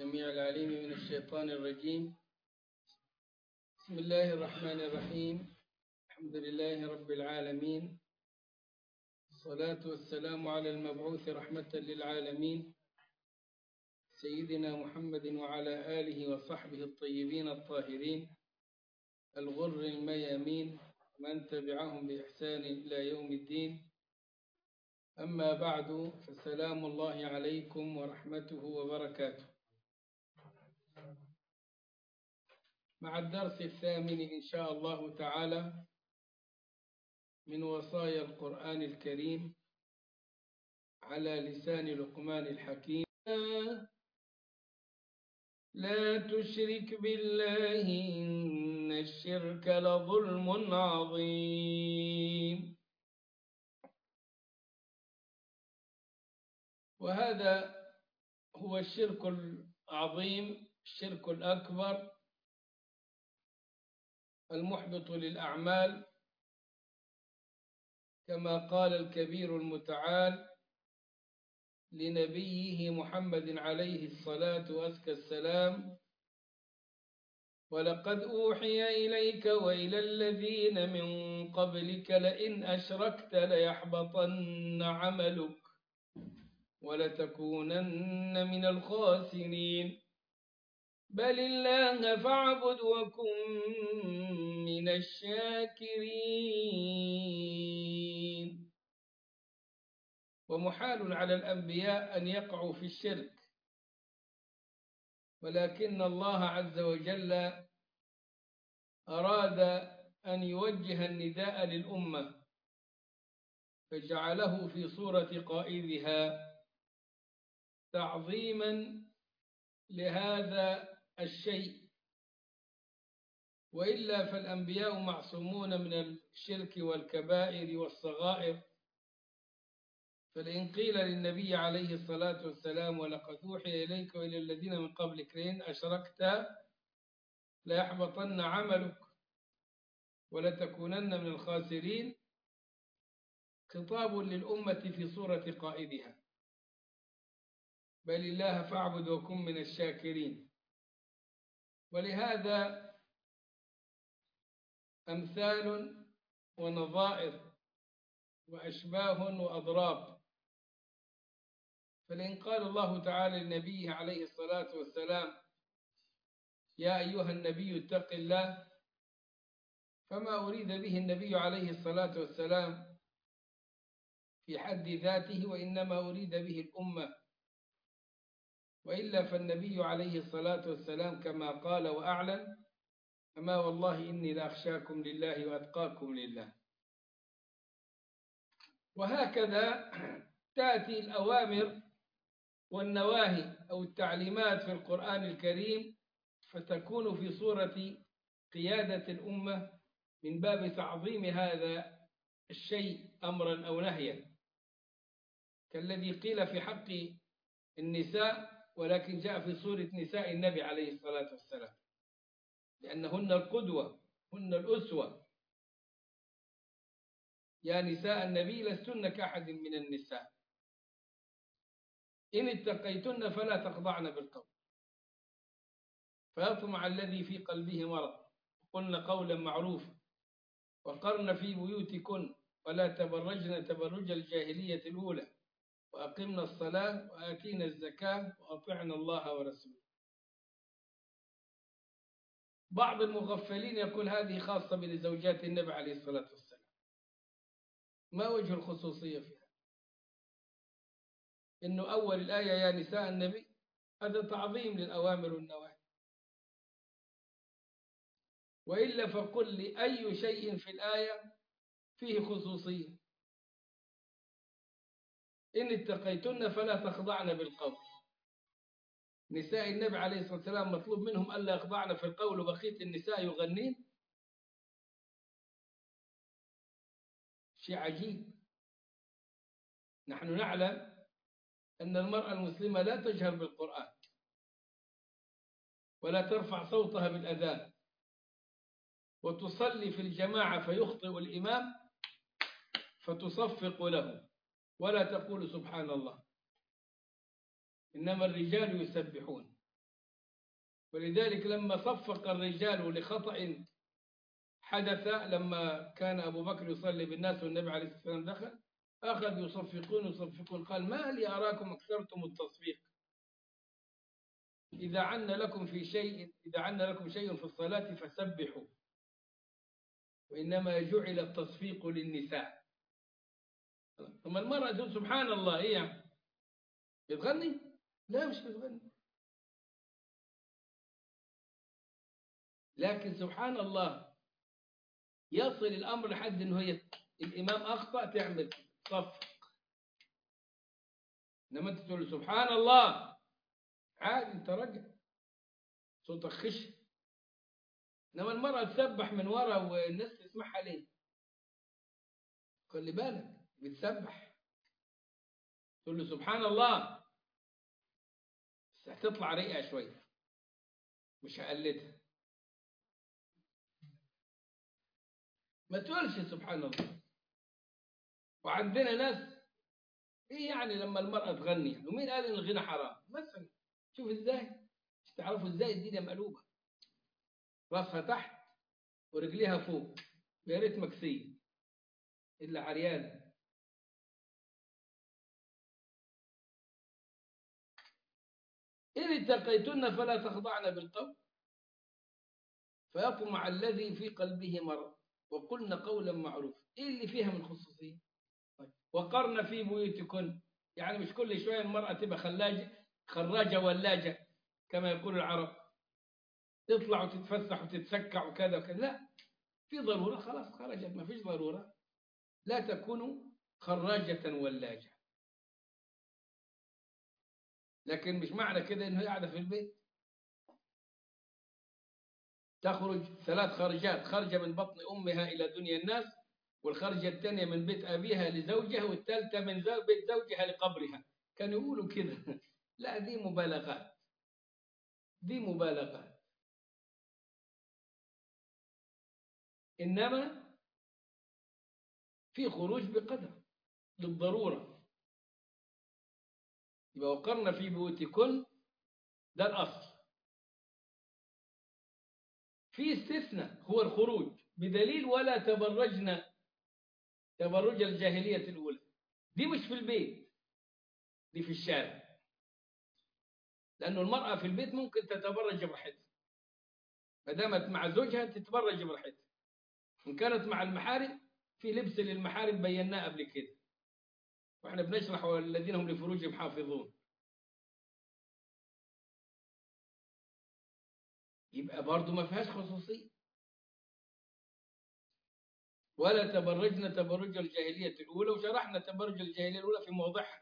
السميع العليم من الشيطان الرجيم بسم الله الرحمن الرحيم الحمد لله رب العالمين الصلاة والسلام على المبعوث رحمة للعالمين سيدنا محمد وعلى آله وصحبه الطيبين الطاهرين الغر الميامين من تبعهم بإحسان إلى يوم الدين أما بعد فسلام الله عليكم ورحمته وبركاته مع الدرس الثامن إن شاء الله تعالى من وصايا القرآن الكريم على لسان لقمان الحكيم لا تشرك بالله إن الشرك لظلم عظيم وهذا هو الشرك العظيم الشرك الأكبر المحبط للأعمال كما قال الكبير المتعال لنبيه محمد عليه الصلاة وأزكى السلام ولقد أوحي إليك وإلى الذين من قبلك لئن أشركت ليحبطن عملك ولتكونن من الخاسرين بل الله فاعبد وكن من الشاكرين ومحال على الأنبياء أن يقعوا في الشرك ولكن الله عز وجل أراد أن يوجه النداء للأمة فجعله في صورة قائدها تعظيما لهذا الشيء وإلا فالأنبياء معصومون من الشرك والكبائر والصغائر فلئن قيل للنبي عليه الصلاة والسلام ولقد أوحي إليك وإلى الذين من قبلك لئن أشركت ليحبطن عملك ولتكونن من الخاسرين خطاب للأمة في صورة قائدها بل الله فاعبد وكن من الشاكرين ولهذا أمثال ونظائر وأشباه وأضراب فلئن قال الله تعالى لنبيه عليه الصلاة والسلام يا أيها النبي اتق الله فما أريد به النبي عليه الصلاة والسلام في حد ذاته وإنما أريد به الأمة وإلا فالنبي عليه الصلاة والسلام كما قال وأعلن أما والله إني لأخشاكم لله وأتقاكم لله وهكذا تأتي الأوامر والنواهي أو التعليمات في القرآن الكريم فتكون في صورة قيادة الأمة من باب تعظيم هذا الشيء أمرا أو نهيا كالذي قيل في حق النساء ولكن جاء في صورة نساء النبي عليه الصلاة والسلام لأنهن القدوة هن الأسوة يا نساء النبي لستن كأحد من النساء إن اتقيتن فلا تخضعن بالقول فيطمع الذي في قلبه مرض قلن قولا معروفا وقرن في بيوتكن ولا تبرجن تبرج الجاهلية الأولى وأقمنا الصلاة وآتينا الزكاة وأطعنا الله ورسوله بعض المغفلين يقول هذه خاصة بزوجات النبي عليه الصلاة والسلام ما وجه الخصوصية فيها إنه أول الآية يا نساء النبي هذا تعظيم للأوامر والنواهي وإلا فقل لي أي شيء في الآية فيه خصوصية إن اتقيتن فلا تخضعن بالقول نساء النبي عليه الصلاة والسلام مطلوب منهم ألا يخضعن في القول وبقية النساء يغنين شيء عجيب نحن نعلم أن المرأة المسلمة لا تجهر بالقرآن ولا ترفع صوتها بالأذان وتصلي في الجماعة فيخطئ الإمام فتصفق له ولا تقول سبحان الله إنما الرجال يسبحون ولذلك لما صفق الرجال لخطأ حدث لما كان أبو بكر يصلي بالناس والنبي عليه الصلاة والسلام دخل أخذ يصفقون يصفقون قال ما لي أراكم أكثرتم التصفيق إذا عن لكم في شيء إذا عن لكم شيء في الصلاة فسبحوا وإنما جعل التصفيق للنساء ثم المرأة تقول سبحان الله إيه يعني بتغني؟ لا مش بتغني لكن سبحان الله يصل الأمر لحد إنه هي الإمام أخطأ تعمل صفق إنما أنت تقول سبحان الله عادي أنت رجل صوتك خش إنما المرأة تسبح من ورا والناس تسمعها ليه؟ خلي بالك بتسبح تقول له سبحان الله بس هتطلع ريقة شوية مش هقلدها ما تقولش سبحان الله وعندنا ناس ايه يعني لما المرأة تغني يعني ومين قال ان الغنى حرام مثلا شوف ازاي مش تعرفوا ازاي الدنيا مقلوبة راسها تحت ورجليها فوق يا ريت مكسية الا عريانة إن اتقيتن فلا تخضعن بالقول فيطمع الذي في قلبه مرض وقلن قولا معروفا ايه اللي فيها من خصوصيه طيب. وقرن في بيوتكن يعني مش كل شويه المراه تبقى خلاجه خراجه ولاجه كما يقول العرب تطلع وتتفسح وتتسكع وكذا وكذا لا في ضروره خلاص خرجت ما فيش ضروره لا تكونوا خراجه ولاجه لكن مش معنى كده انه قاعده في البيت تخرج ثلاث خرجات خرجة من بطن أمها إلى دنيا الناس والخرجة الثانية من بيت أبيها لزوجها والثالثة من زو بيت زوجها لقبرها كانوا يقولوا كده لا دي مبالغات دي مبالغات إنما في خروج بقدر للضرورة يبقى وقرن في بيوتكن ده الأصل في استثناء هو الخروج بدليل ولا تبرجنا تبرج الجاهلية الأولى دي مش في البيت دي في الشارع لأنه المرأة في البيت ممكن تتبرج براحتها ما دامت مع زوجها تتبرج براحتها إن كانت مع المحارم في لبس للمحارم بيناه قبل كده واحنا بنشرح والذين هم لفروجهم حافظون يبقى برضه ما فيهاش خصوصية ولا تبرجنا تبرج الجاهلية الأولى وشرحنا تبرج الجاهلية الأولى في موضعها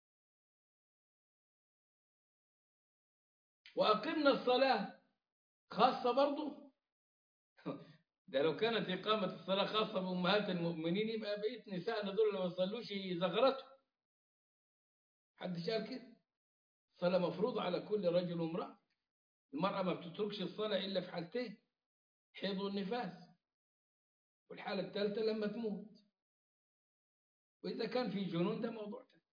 وأقمنا الصلاة خاصة برضه ده لو كانت إقامة الصلاة خاصة بأمهات المؤمنين يبقى بقيت نسائنا دول اللي ما يصلوش زغرتهم حد قال كده الصلاة مفروضة على كل رجل وامرأة المرأة ما بتتركش الصلاة إلا في حالتين حيض والنفاس والحالة الثالثة لما تموت وإذا كان في جنون ده موضوع تاني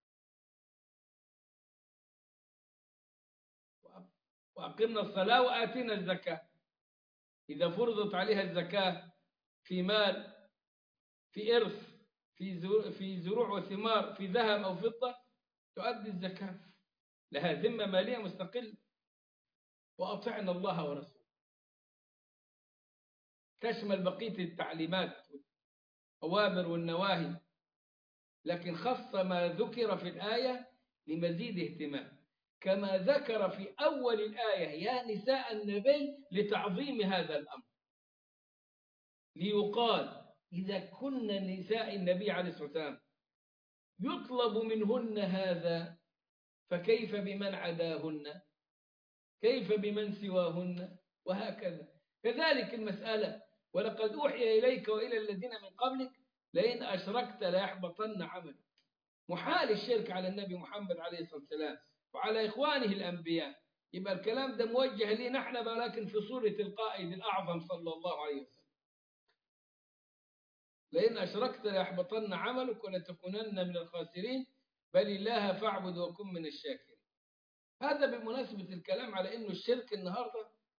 وأقمنا الصلاة وآتينا الزكاة إذا فرضت عليها الزكاة في مال في إرث في في زروع وثمار في ذهب أو فضة تؤدي الزكاة لها ذمة مالية مستقلة وأطعنا الله ورسوله تشمل بقية التعليمات والأوامر والنواهي لكن خص ما ذكر في الآية لمزيد اهتمام كما ذكر في أول الآية يا نساء النبي لتعظيم هذا الأمر ليقال إذا كن نساء النبي عليه الصلاة والسلام يطلب منهن هذا فكيف بمن عداهن كيف بمن سواهن وهكذا كذلك المسألة ولقد أوحي إليك وإلى الذين من قبلك لئن أشركت ليحبطن عملك محال الشرك على النبي محمد عليه الصلاة والسلام وعلى إخوانه الأنبياء يبقى الكلام ده موجه لي نحن ولكن في صورة القائد الأعظم صلى الله عليه وسلم لئن أشركت ليحبطن عملك ولتكونن من الخاسرين بل الله فاعبد وكن من الشاكرين هذا بمناسبة الكلام على أنه الشرك النهاردة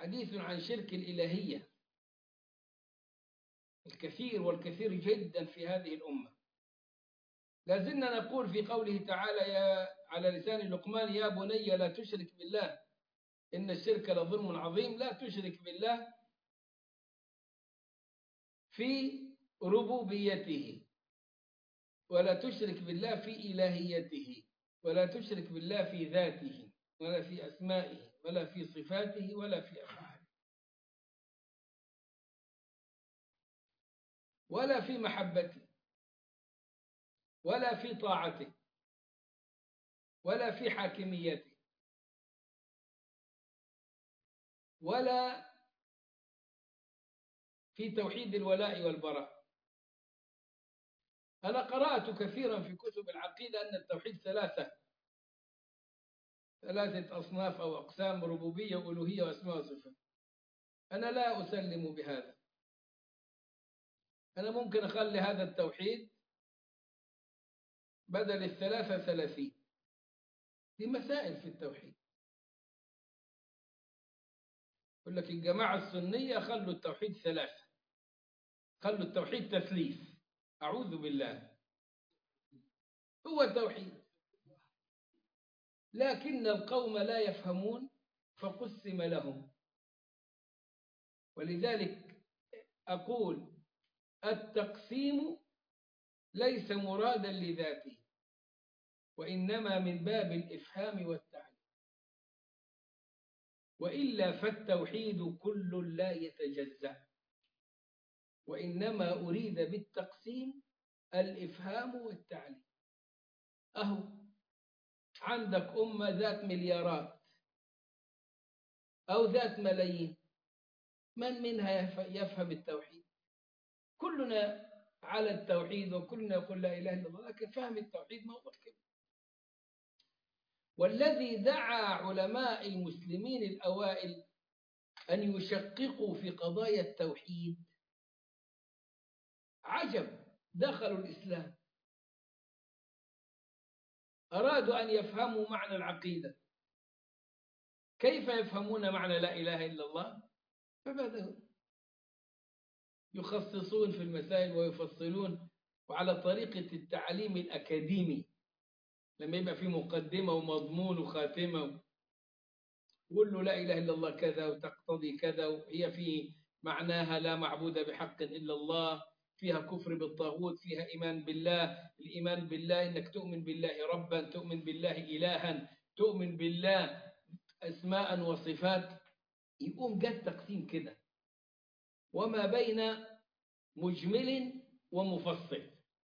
حديث عن شرك الإلهية الكثير والكثير جدا في هذه الأمة لازلنا نقول في قوله تعالى يا على لسان لقمان يا بني لا تشرك بالله إن الشرك لظلم عظيم لا تشرك بالله في ربوبيته ولا تشرك بالله في إلهيته ولا تشرك بالله في ذاته ولا في أسمائه ولا في صفاته ولا في أفعاله ولا في محبته ولا في طاعته ولا في حاكميته ولا في توحيد الولاء والبراء أنا قرأت كثيرا في كتب العقيدة أن التوحيد ثلاثة ثلاثة أصناف أو أقسام ربوبية وألوهية وأسماء وصفات أنا لا أسلم بهذا أنا ممكن أخلي هذا التوحيد بدل الثلاثة ثلاثين دي مسائل في التوحيد يقول لك الجماعة السنية خلوا التوحيد ثلاثة خلوا التوحيد تثليث أعوذ بالله هو التوحيد لكن القوم لا يفهمون فقسم لهم ولذلك أقول التقسيم ليس مرادا لذاته وإنما من باب الإفهام والتعليم وإلا فالتوحيد كل لا يتجزأ وإنما أريد بالتقسيم الإفهام والتعليم أهو عندك أمة ذات مليارات أو ذات ملايين من منها يفهم التوحيد كلنا على التوحيد وكلنا يقول لا إله إلا الله لكن فهم التوحيد موضوع كبير والذي دعا علماء المسلمين الأوائل أن يشققوا في قضايا التوحيد عجب دخلوا الإسلام أرادوا أن يفهموا معنى العقيدة كيف يفهمون معنى لا إله إلا الله فبدأوا يخصصون في المسائل ويفصلون وعلى طريقة التعليم الأكاديمي لما يبقى في مقدمة ومضمون وخاتمة قول له لا إله إلا الله كذا وتقتضي كذا وهي في معناها لا معبود بحق إلا الله فيها كفر بالطاغوت فيها إيمان بالله الإيمان بالله إنك تؤمن بالله ربا تؤمن بالله إلها تؤمن بالله أسماء وصفات يقوم جد تقسيم كده وما بين مجمل ومفصل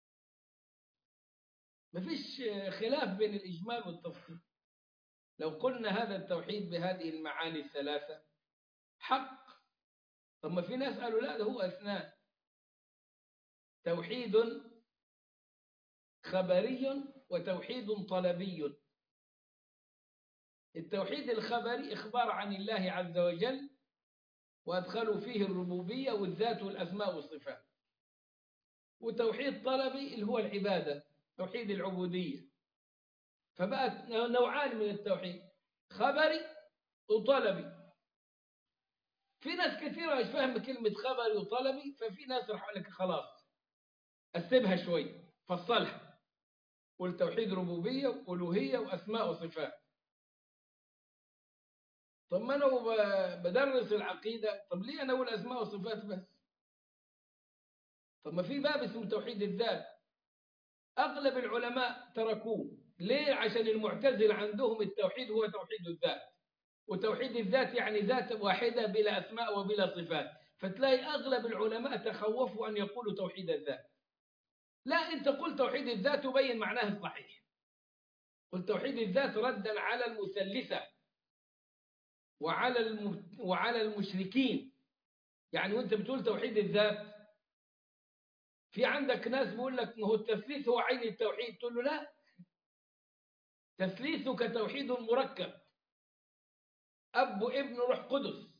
مفيش خلاف بين الإجمال والتفصيل لو قلنا هذا التوحيد بهذه المعاني الثلاثة حق طب ما في ناس قالوا لا ده هو أثنان توحيد خبري وتوحيد طلبي التوحيد الخبري إخبار عن الله عز وجل وأدخلوا فيه الربوبية والذات والأسماء والصفات وتوحيد طلبي اللي هو العبادة توحيد العبودية فبقت نوعان من التوحيد خبري وطلبي في ناس كثيرة مش فاهم كلمة خبري وطلبي ففي ناس راح لك خلاص قسمها شوي فصلها قول توحيد ربوبية وألوهية وأسماء وصفات طب ما أنا بدرس العقيدة طب ليه أنا أقول أسماء وصفات بس طب ما في باب اسمه توحيد الذات أغلب العلماء تركوه ليه عشان المعتزل عندهم التوحيد هو توحيد الذات وتوحيد الذات يعني ذات واحدة بلا أسماء وبلا صفات فتلاقي أغلب العلماء تخوفوا أن يقولوا توحيد الذات لا أنت قل توحيد الذات وبين معناه الصحيح قل توحيد الذات ردا على المثلثة وعلى الم... وعلى المشركين يعني وانت بتقول توحيد الذات في عندك ناس بيقول لك ما هو التثليث هو عين التوحيد تقول له لا تثليثك توحيد مركب أب ابن روح قدس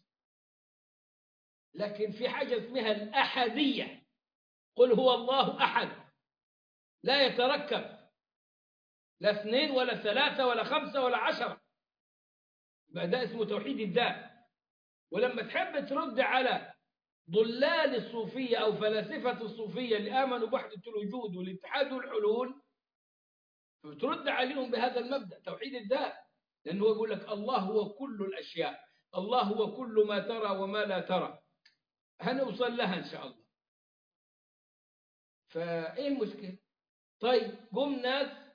لكن في حاجة اسمها الأحدية قل هو الله أحد لا يتركب لا اثنين ولا ثلاثة ولا خمسة ولا عشرة يبقى ده اسمه توحيد الذات ولما تحب ترد على ضلال الصوفية أو فلاسفة الصوفية اللي آمنوا بوحدة الوجود والاتحاد والحلول فترد عليهم بهذا المبدأ توحيد الذات لأنه هو يقول لك الله هو كل الأشياء الله هو كل ما ترى وما لا ترى هنوصل لها إن شاء الله فإيه المشكلة طيب قم ناس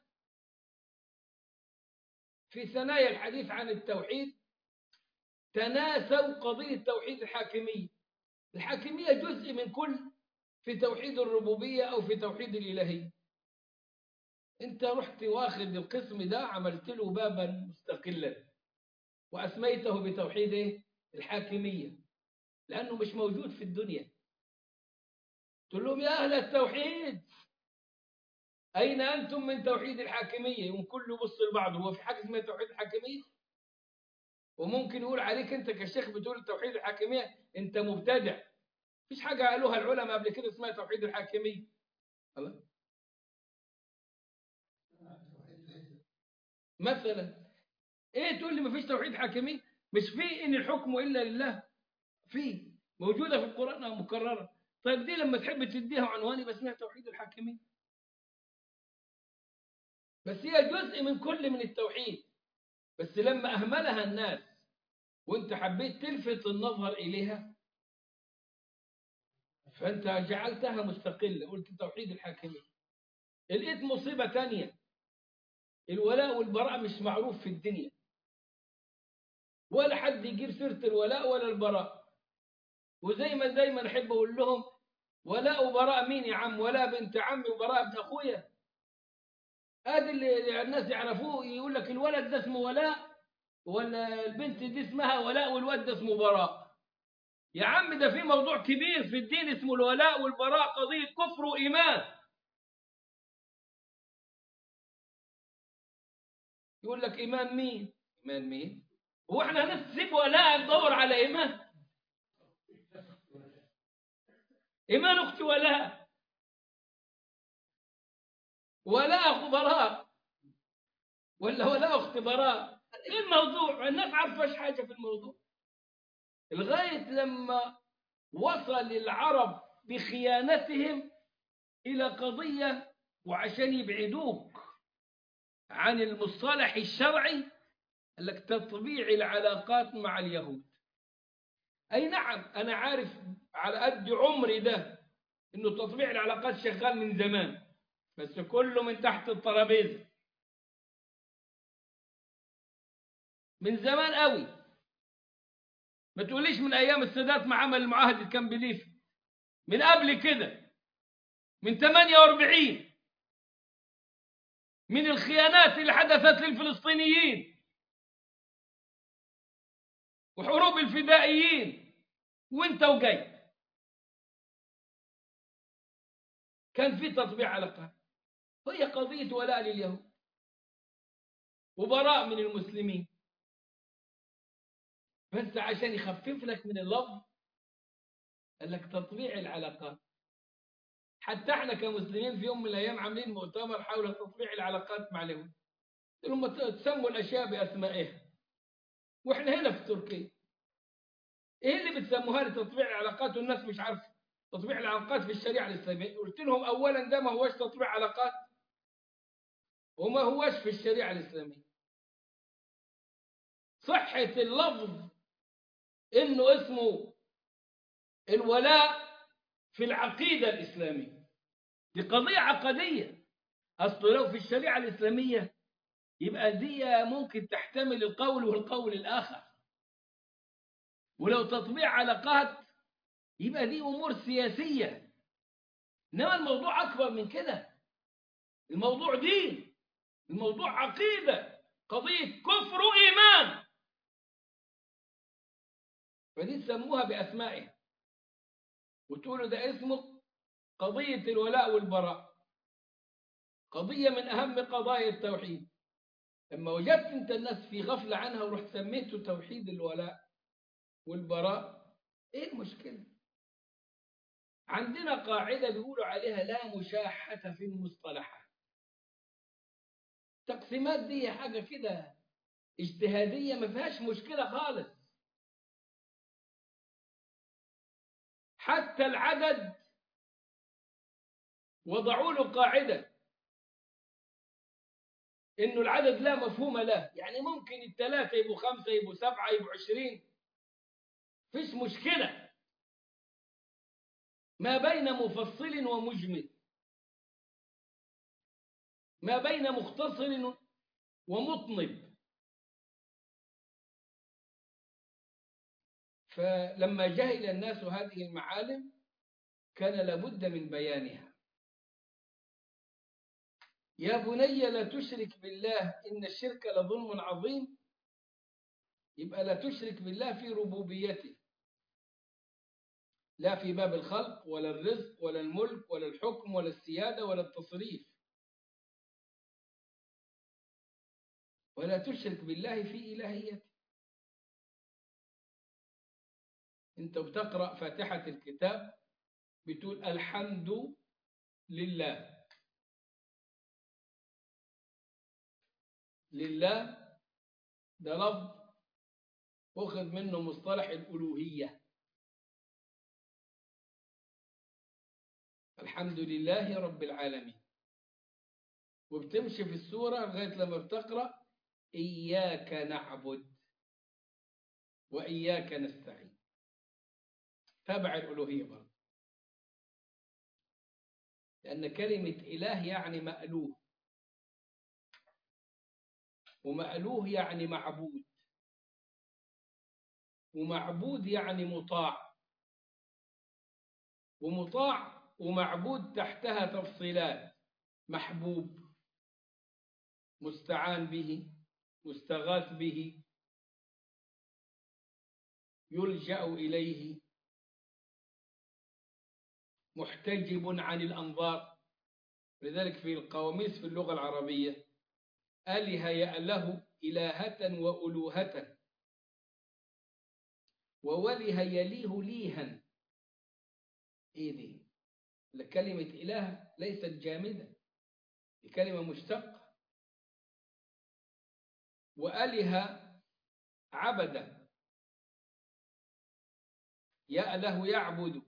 في ثنايا الحديث عن التوحيد تناسوا قضية توحيد الحاكمية الحاكمية جزء من كل في توحيد الربوبية أو في توحيد الإلهية أنت رحت واخد القسم ده عملت له بابا مستقلا وأسميته بتوحيد إيه؟ الحاكمية لأنه مش موجود في الدنيا تقول لهم يا أهل التوحيد أين أنتم من توحيد الحاكمية يوم كله يبص لبعضه هو في حاجة اسمها توحيد الحاكمية وممكن يقول عليك أنت كشيخ بتقول توحيد الحاكمية أنت مبتدع مفيش حاجة قالوها العلماء قبل كده اسمها توحيد الحاكمية خلاص مثلا ايه تقول لي مفيش توحيد حاكمية مش في ان الحكم الا لله في موجودة في القرآن أو مكررة طيب دي لما تحب تديها عنوان يبقى اسمها توحيد الحاكمية بس هي جزء من كل من التوحيد بس لما أهملها الناس وانت حبيت تلفت النظر إليها فأنت جعلتها مستقلة قلت توحيد الحاكمية لقيت مصيبة تانية الولاء والبراء مش معروف في الدنيا ولا حد يجيب سيرة الولاء ولا البراء وزي ما دايما أحب أقول لهم ولاء وبراء مين يا عم ولاء بنت عمي وبراء ابن أخويا ادي اللي الناس يعرفوه يقول لك الولد ده اسمه ولاء ولا البنت دي اسمها ولاء والواد ده اسمه براء يا عم ده في موضوع كبير في الدين اسمه الولاء والبراء قضية كفر وإيمان يقول لك إيمان مين إيمان مين هو احنا هنسيب ولاء ندور على إيمان إيمان أختي ولاء ولا أخو براء ولا ولا أخت براء إيه الموضوع الناس عارفة حاجة في الموضوع لغاية لما وصل العرب بخيانتهم إلى قضية وعشان يبعدوك عن المصطلح الشرعي قال لك تطبيع العلاقات مع اليهود أي نعم أنا عارف على قد عمري ده إنه تطبيع العلاقات شغال من زمان بس كله من تحت الترابيزه من زمان قوي ما تقوليش من ايام السادات ما عمل المعاهده كان بليف من قبل كده من 48 من الخيانات اللي حدثت للفلسطينيين وحروب الفدائيين وانت وجاي كان في تطبيع علاقات هي قضية ولاء لليهود وبراء من المسلمين بس عشان يخفف لك من اللفظ قال لك تطبيع العلاقات حتى احنا كمسلمين في يوم من الايام عاملين مؤتمر حول تطبيع العلاقات مع اليهود هم تسموا الاشياء باسمائها واحنا هنا في تركيا ايه اللي بتسموها لتطبيع العلاقات والناس مش عارفه تطبيع العلاقات في الشريعه الاسلاميه قلت لهم اولا ده ما هوش تطبيع علاقات وما هوش في الشريعه الاسلاميه صحه اللفظ انه اسمه الولاء في العقيده الاسلاميه دي قضيه عقديه اصل لو في الشريعه الاسلاميه يبقى دي ممكن تحتمل القول والقول الاخر ولو تطبيع علاقات يبقى دي امور سياسيه انما الموضوع اكبر من كده الموضوع دين الموضوع عقيده قضيه كفر وايمان فدي تسموها باسمائها وتقولوا ده اسمه قضيه الولاء والبراء قضيه من اهم قضايا التوحيد لما وجدت انت الناس في غفله عنها ورحت سميته توحيد الولاء والبراء ايه المشكله عندنا قاعدة بيقولوا عليها لا مشاحة في المصطلحات التقسيمات دي حاجة كده اجتهادية ما فيهاش مشكلة خالص حتى العدد وضعوا له قاعدة إنه العدد لا مفهوم له يعني ممكن الثلاثة يبقوا خمسة يبقوا سبعة يبقوا عشرين فيش مشكلة ما بين مفصل ومجمل ما بين مختصر ومطنب فلما جهل الناس هذه المعالم كان لابد من بيانها يا بني لا تشرك بالله إن الشرك لظلم عظيم يبقى لا تشرك بالله في ربوبيته لا في باب الخلق ولا الرزق ولا الملك ولا الحكم ولا السيادة ولا التصريف ولا تشرك بالله في إلهيته انت بتقرأ فاتحة الكتاب بتقول الحمد لله لله ده لفظ أخذ منه مصطلح الألوهية الحمد لله رب العالمين وبتمشي في السورة لغاية لما بتقرأ إياك نعبد وإياك نستعين تبع الألوهية برضه لأن كلمة إله يعني مألوه ومألوه يعني معبود ومعبود يعني مطاع ومطاع ومعبود تحتها تفصيلات محبوب مستعان به مستغاث به يلجأ إليه محتجب عن الأنظار لذلك في القواميس في اللغة العربية أله يأله إلهة وألوهة ووله يليه ليها إيه دي كلمة إله ليست جامدة الكلمة مشتقة وأله عبد يأله يعبد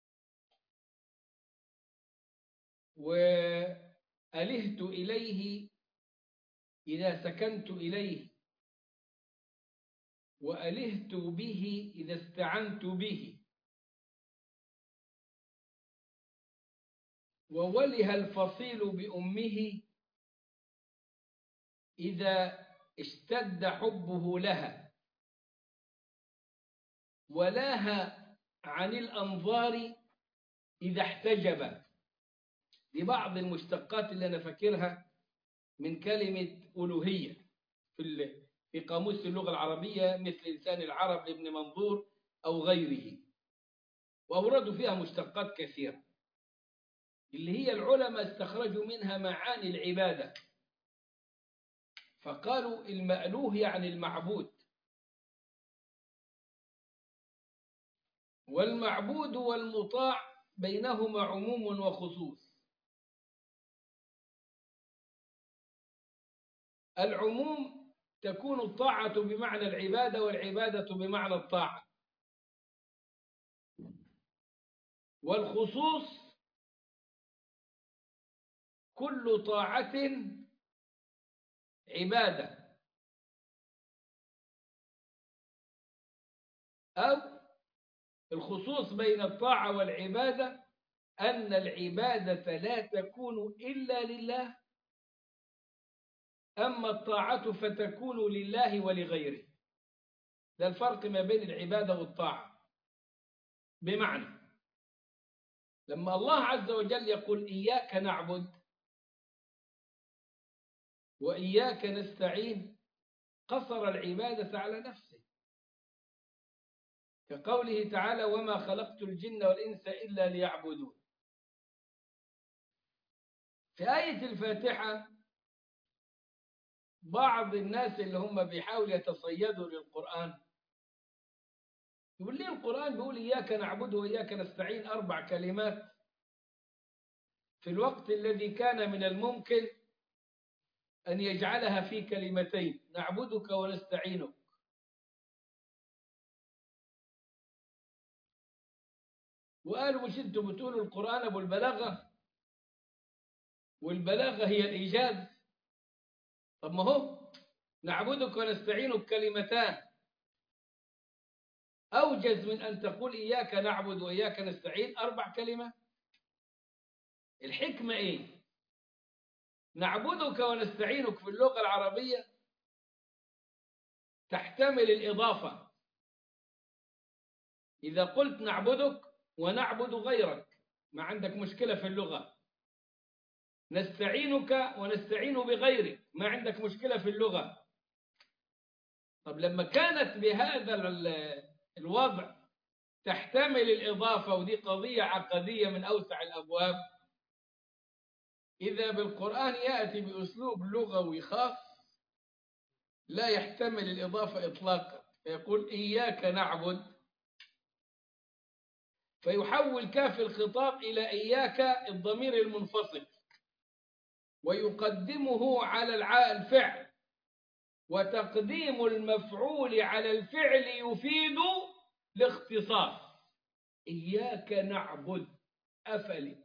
وألهت إليه إذا سكنت إليه وألهت به إذا استعنت به ووله الفصيل بأمه إذا اشتد حبه لها ولاها عن الأنظار إذا احتجب دي بعض المشتقات اللي أنا فاكرها من كلمة ألوهية في في قاموس اللغة العربية مثل لسان العرب لابن منظور أو غيره وأوردوا فيها مشتقات كثيرة اللي هي العلماء استخرجوا منها معاني العبادة فقالوا المألوه يعني المعبود والمعبود والمطاع بينهما عموم وخصوص العموم تكون الطاعة بمعنى العبادة والعبادة بمعنى الطاعة والخصوص كل طاعة عبادة أو الخصوص بين الطاعة والعبادة أن العبادة لا تكون إلا لله أما الطاعة فتكون لله ولغيره ده الفرق ما بين العبادة والطاعة بمعنى لما الله عز وجل يقول إياك نعبد وإياك نستعين قصر العبادة على نفسه كقوله تعالى وما خلقت الجن والإنس إلا ليعبدون في آية الفاتحة بعض الناس اللي هم بيحاولوا يتصيدوا للقرآن يقول لي القرآن بيقول إياك نعبد وإياك نستعين أربع كلمات في الوقت الذي كان من الممكن أن يجعلها في كلمتين نعبدك ونستعينك وقالوا مش انتوا بتقولوا القرآن أبو البلاغة والبلاغة هي الإيجاز طب ما هو نعبدك ونستعينك كلمتان أوجز من أن تقول إياك نعبد وإياك نستعين أربع كلمات الحكمة إيه نعبدك ونستعينك في اللغة العربية تحتمل الإضافة إذا قلت نعبدك ونعبد غيرك ما عندك مشكلة في اللغة نستعينك ونستعين بغيرك ما عندك مشكلة في اللغة طب لما كانت بهذا الوضع تحتمل الإضافة ودي قضية عقدية من أوسع الأبواب إذا بالقرآن يأتي بأسلوب لغوي خاص لا يحتمل الإضافة إطلاقا فيقول إياك نعبد فيحول كاف الخطاب إلى إياك الضمير المنفصل ويقدمه على الفعل وتقديم المفعول على الفعل يفيد الاختصاص إياك نعبد أفلت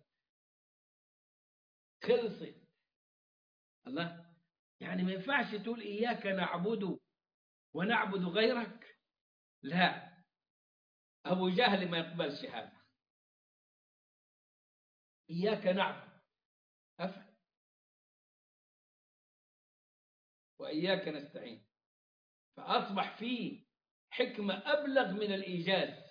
خلصت الله يعني ما ينفعش تقول إياك نعبد ونعبد غيرك لا أبو جهل ما يقبلش هذا إياك نعبد أفعل وإياك نستعين فأصبح فيه حكمة أبلغ من الإيجاز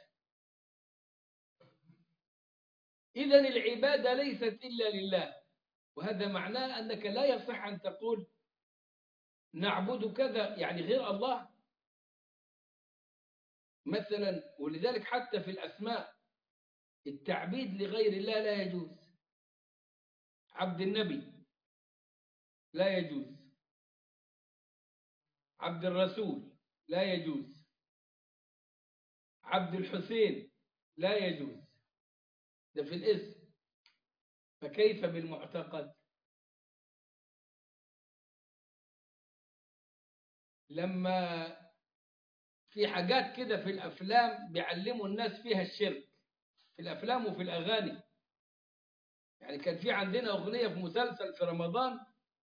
إذا العبادة ليست إلا لله وهذا معناه أنك لا يصح أن تقول نعبد كذا يعني غير الله مثلا ولذلك حتى في الأسماء التعبيد لغير الله لا يجوز عبد النبي لا يجوز عبد الرسول لا يجوز عبد الحسين لا يجوز ده في الاسم فكيف بالمعتقد لما في حاجات كده في الأفلام بيعلموا الناس فيها الشرك في الأفلام وفي الأغاني يعني كان في عندنا أغنية في مسلسل في رمضان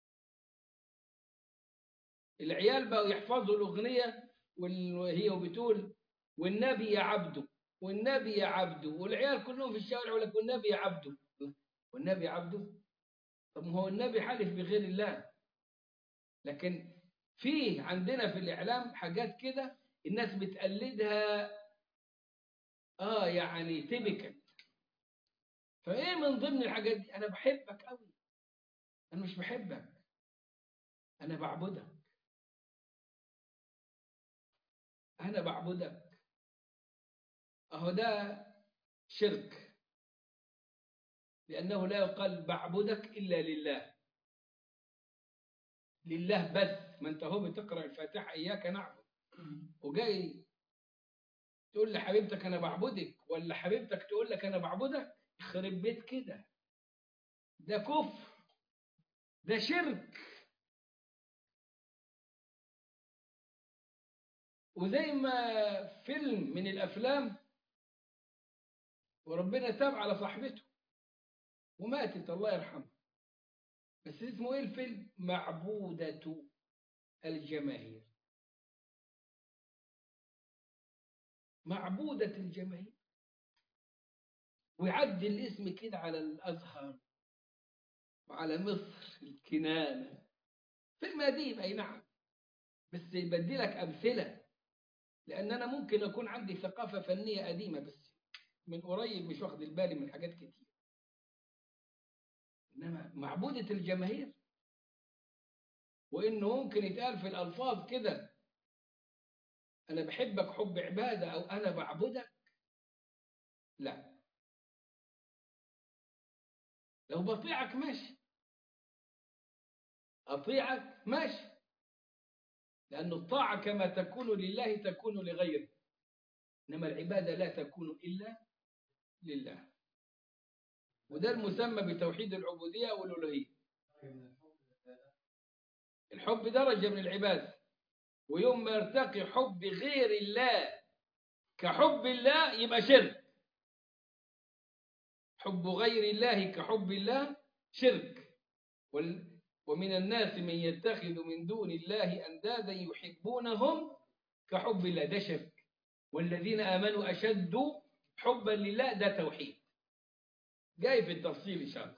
العيال بقوا يحفظوا الأغنية وهي بتقول والنبي يا عبده والنبي يا عبده والعيال كلهم في الشارع يقول لك والنبي يا عبده والنبي عبده طب ما هو النبي حلف بغير الله لكن فيه عندنا في الإعلام حاجات كده الناس بتقلدها آه يعني تبكا فإيه من ضمن الحاجات دي أنا بحبك قوي أنا مش بحبك أنا بعبدك أنا بعبدك أهو ده شرك لأنه لا يقال بعبدك إلا لله لله بس ما أنت هو بتقرأ الفاتحة إياك نعبد وجاي تقول لحبيبتك أنا بعبدك ولا حبيبتك تقول لك أنا بعبدك يخرب بيت كده ده كفر ده شرك وزي ما فيلم من الأفلام وربنا تاب على صاحبته وماتت الله يرحمها بس اسمه ايه الفيلم معبودة الجماهير معبودة الجماهير ويعدي الاسم كده على الأزهر وعلى مصر الكنانة فيلم قديم أي نعم بس بدي لك أمثلة لأن أنا ممكن أكون عندي ثقافة فنية قديمة بس من قريب مش واخد البالي من حاجات كتير إنما معبودة الجماهير وإنه ممكن يتقال في الألفاظ كده أنا بحبك حب عبادة أو أنا بعبدك لا لو بطيعك ماشي أطيعك ماشي لأن الطاعة كما تكون لله تكون لغيره إنما العبادة لا تكون إلا لله وده المسمى بتوحيد العبودية والألوهية الحب درجة من العبادة ويوم ما يرتقي حب غير الله كحب الله يبقى شرك حب غير الله كحب الله شرك وال ومن الناس من يتخذ من دون الله أندادا يحبونهم كحب الله ده شرك والذين آمنوا أشد حبا لله ده توحيد جاي في التفصيل إن شاء الله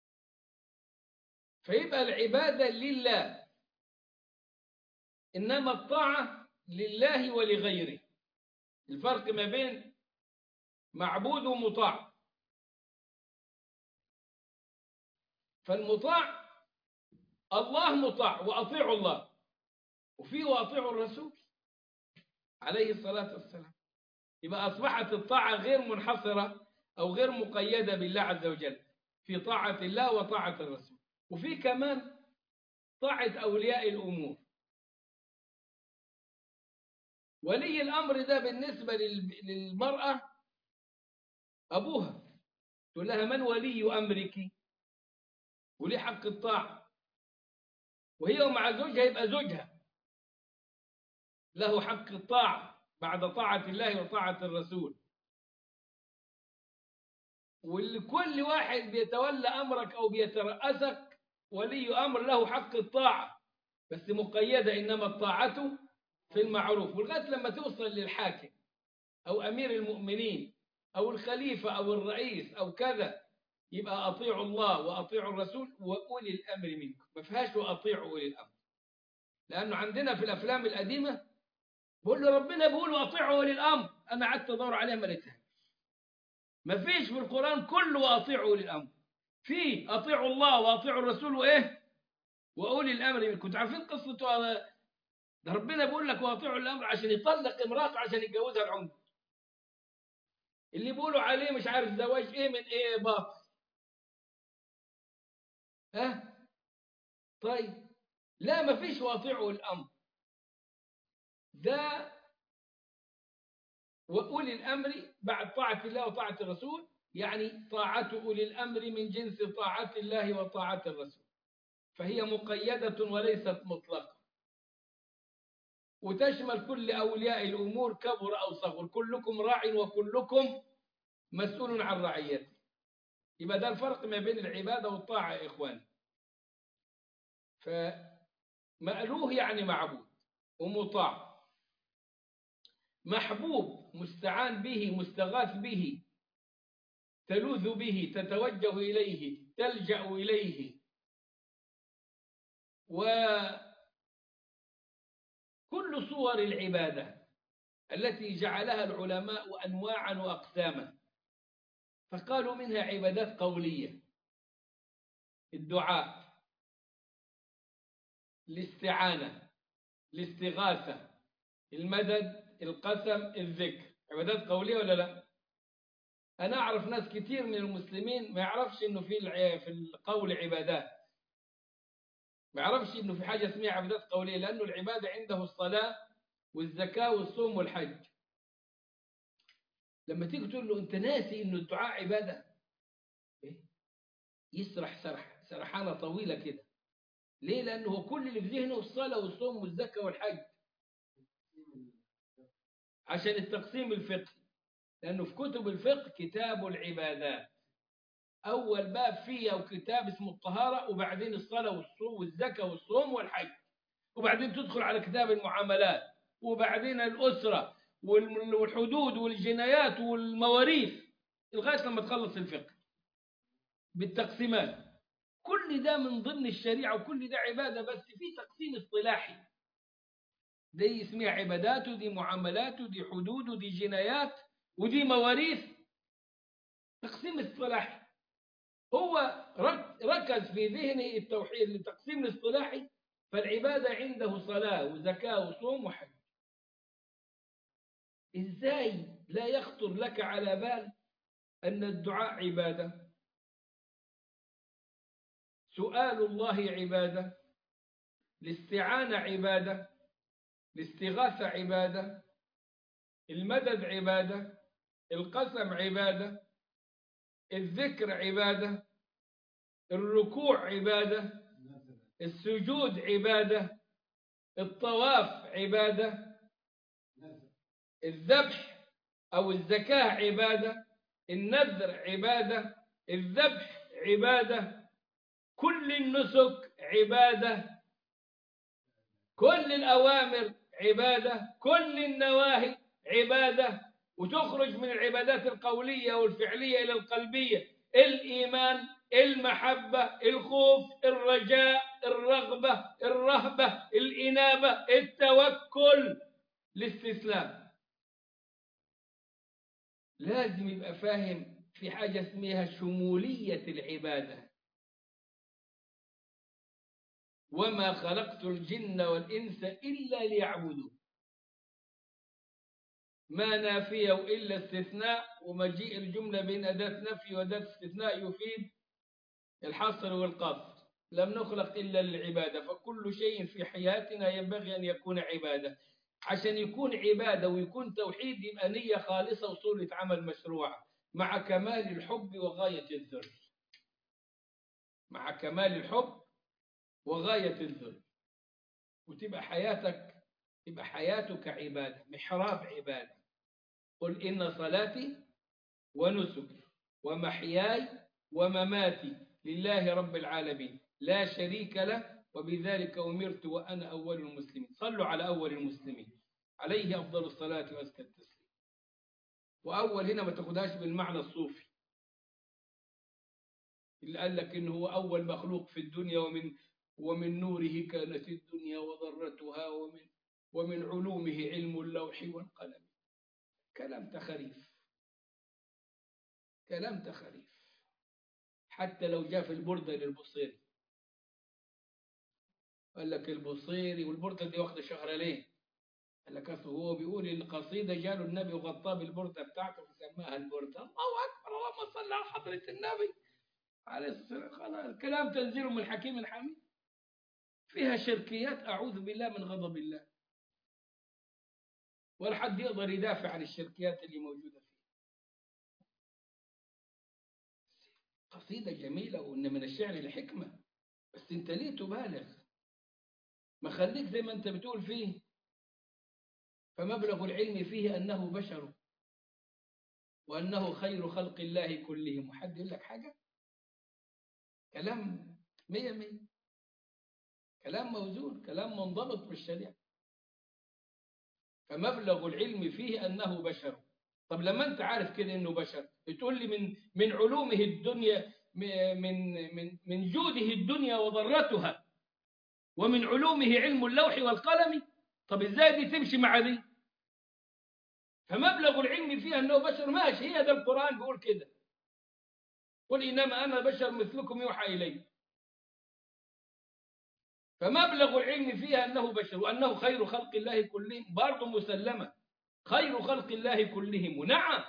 فيبقى العبادة لله إنما الطاعة لله ولغيره الفرق ما بين معبود ومطاع فالمطاع الله مطاع وأطيعوا الله وفيه وأطيعوا الرسول عليه الصلاة والسلام يبقى أصبحت الطاعة غير منحصرة أو غير مقيدة بالله عز وجل في طاعة الله وطاعة الرسول وفي كمان طاعة أولياء الأمور ولي الأمر ده بالنسبة للمرأة أبوها تقول لها من ولي أمرك وليه حق الطاعة وهي مع زوجها يبقى زوجها له حق الطاعة بعد طاعة الله وطاعة الرسول ولكل واحد بيتولى أمرك أو بيترأسك ولي أمر له حق الطاعة بس مقيدة إنما الطاعة في المعروف ولغاية لما توصل للحاكم أو أمير المؤمنين أو الخليفة أو الرئيس أو كذا يبقى أطيعوا الله وأطيعوا الرسول وأولي الأمر منكم ما فيهاش وأطيعوا أولي الأمر لأنه عندنا في الأفلام القديمة بقول له ربنا بيقول وأطيعوا أولي الأمر أنا قعدت أدور عليها ما لقيتها ما فيش في القرآن كله وأطيعوا أولي الأمر في أطيعوا الله وأطيعوا الرسول وإيه وأولي الأمر منكم كنتوا عارفين قصة ده ربنا بيقول لك وأطيعوا الأمر عشان يطلق امراته عشان يتجوزها العمر اللي بيقولوا عليه مش عارف زواج ايه من ايه باطل ها طيب لا ما فيش واطيعوا الامر ده واولي الامر بعد طاعه الله وطاعه الرسول يعني طاعه اولي الامر من جنس طاعه الله وطاعه الرسول فهي مقيده وليست مطلقه وتشمل كل أولياء الأمور كبر أو صغر كلكم راع وكلكم مسؤول عن رعيته يبقى ده الفرق ما بين العبادة والطاعة يا إخوان فمألوه يعني معبود ومطاع محبوب مستعان به مستغاث به تلوذ به تتوجه إليه تلجأ إليه و كل صور العبادة التي جعلها العلماء أنواعا وأقساما فقالوا منها عبادات قولية الدعاء الاستعانة الاستغاثة المدد القسم الذكر عبادات قولية ولا لا أنا أعرف ناس كتير من المسلمين ما يعرفش إنه في في القول عبادات ما يعرفش انه في حاجه اسمها عبادات قوليه لانه العباده عنده الصلاه والزكاه والصوم والحج لما تيجي تقول له انت ناسي انه الدعاء عباده إيه؟ يسرح سرح سرحانه طويله كده ليه لانه هو كل اللي في ذهنه الصلاه والصوم والزكاه والحج عشان التقسيم الفقهي لانه في كتب الفقه كتاب العبادات أول باب فيه أو كتاب اسمه الطهارة وبعدين الصلاة والصوم والزكاة والصوم والحج وبعدين تدخل على كتاب المعاملات وبعدين الأسرة والحدود والجنايات والمواريث لغاية لما تخلص الفقه بالتقسيمات كل ده من ضمن الشريعة وكل ده عبادة بس في تقسيم اصطلاحي دي اسمها عبادات ودي معاملات ودي حدود ودي جنايات ودي مواريث تقسيم اصطلاحي هو ركز في ذهنه التوحيد للتقسيم الاصطلاحي فالعبادة عنده صلاة وزكاة وصوم وحج إزاي لا يخطر لك على بال أن الدعاء عبادة سؤال الله عبادة الاستعانة عبادة الاستغاثة عبادة المدد عبادة القسم عبادة الذكر عبادة الركوع عبادة السجود عبادة الطواف عبادة الذبح أو الزكاة عبادة النذر عبادة الذبح عبادة كل النسك عبادة كل الأوامر عبادة كل النواهي عبادة وتخرج من العبادات القولية والفعلية إلى القلبية الإيمان المحبة الخوف الرجاء الرغبة الرهبة الإنابة التوكل الاستسلام لازم يبقى فاهم في حاجة اسمها شمولية العبادة وما خلقت الجن والإنس إلا ليعبدون ما نافية إلا استثناء ومجيء الجملة بين أداة نفي وأداة استثناء يفيد الحصر والقصر لم نخلق إلا للعبادة فكل شيء في حياتنا ينبغي أن يكون عبادة عشان يكون عبادة ويكون توحيد يبقى نية خالصة وصولة عمل مشروعة مع كمال الحب وغاية الذل مع كمال الحب وغاية الذل وتبقى حياتك تبقى حياتك عبادة محراب عبادة قل إن صلاتي ونسكي ومحياي ومماتي لله رب العالمين لا شريك له وبذلك أمرت وأنا أول المسلمين صلوا على أول المسلمين عليه أفضل الصلاة وأزكى التسليم وأول هنا ما تاخدهاش بالمعنى الصوفي اللي قال لك إنه هو أول مخلوق في الدنيا ومن ومن نوره كانت الدنيا وضرتها ومن ومن علومه علم اللوح والقلم كلام تخريف كلام تخريف حتى لو جاء في البردة للبصيري قال لك البصيري والبردة دي واخدة شهر ليه قال لك أصل هو بيقول القصيدة جاله النبي وغطاه بالبردة بتاعته فسماها البردة الله أكبر اللهم صل على حضرة النبي عليه الصلاة خلاص الكلام تنزيل من حكيم حميد فيها شركيات أعوذ بالله من غضب الله ولا حد يقدر يدافع عن الشركيات اللي موجودة فيه قصيدة جميلة وإن من الشعر الحكمة بس أنت ليه تبالغ ما خليك زي ما أنت بتقول فيه فمبلغ العلم فيه أنه بشر وأنه خير خلق الله كلهم وحد يقول لك حاجة كلام مية مية كلام موزون كلام منضبط بالشريعة فمبلغ العلم فيه أنه بشر طب لما أنت عارف كده أنه بشر بتقول لي من من علومه الدنيا من من من جوده الدنيا وضرتها ومن علومه علم اللوح والقلم طب ازاي دي تمشي مع دي فمبلغ العلم فيها أنه بشر ماشي هي ده القرآن بيقول كده قل إنما أنا بشر مثلكم يوحى إلي فمبلغ العلم فيها أنه بشر وأنه خير خلق الله كلهم برضه مسلمة خير خلق الله كلهم ونعم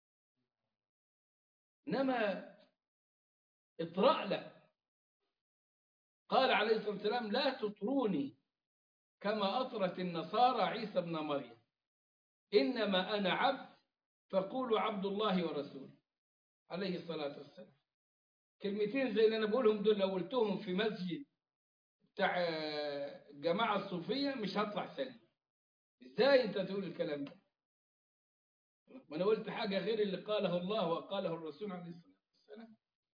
إنما اطرأ له قال عليه الصلاة والسلام لا تطروني كما أطرت النصارى عيسى ابن مريم إنما أنا عبد فقولوا عبد الله ورسوله عليه الصلاة والسلام كلمتين زي اللي أنا بقولهم دول لو قلتهم في مسجد بتاع الجماعة الصوفية مش هطلع سليم ازاي انت تقول الكلام ده ما انا قلت حاجة غير اللي قاله الله وقاله الرسول عليه الصلاة والسلام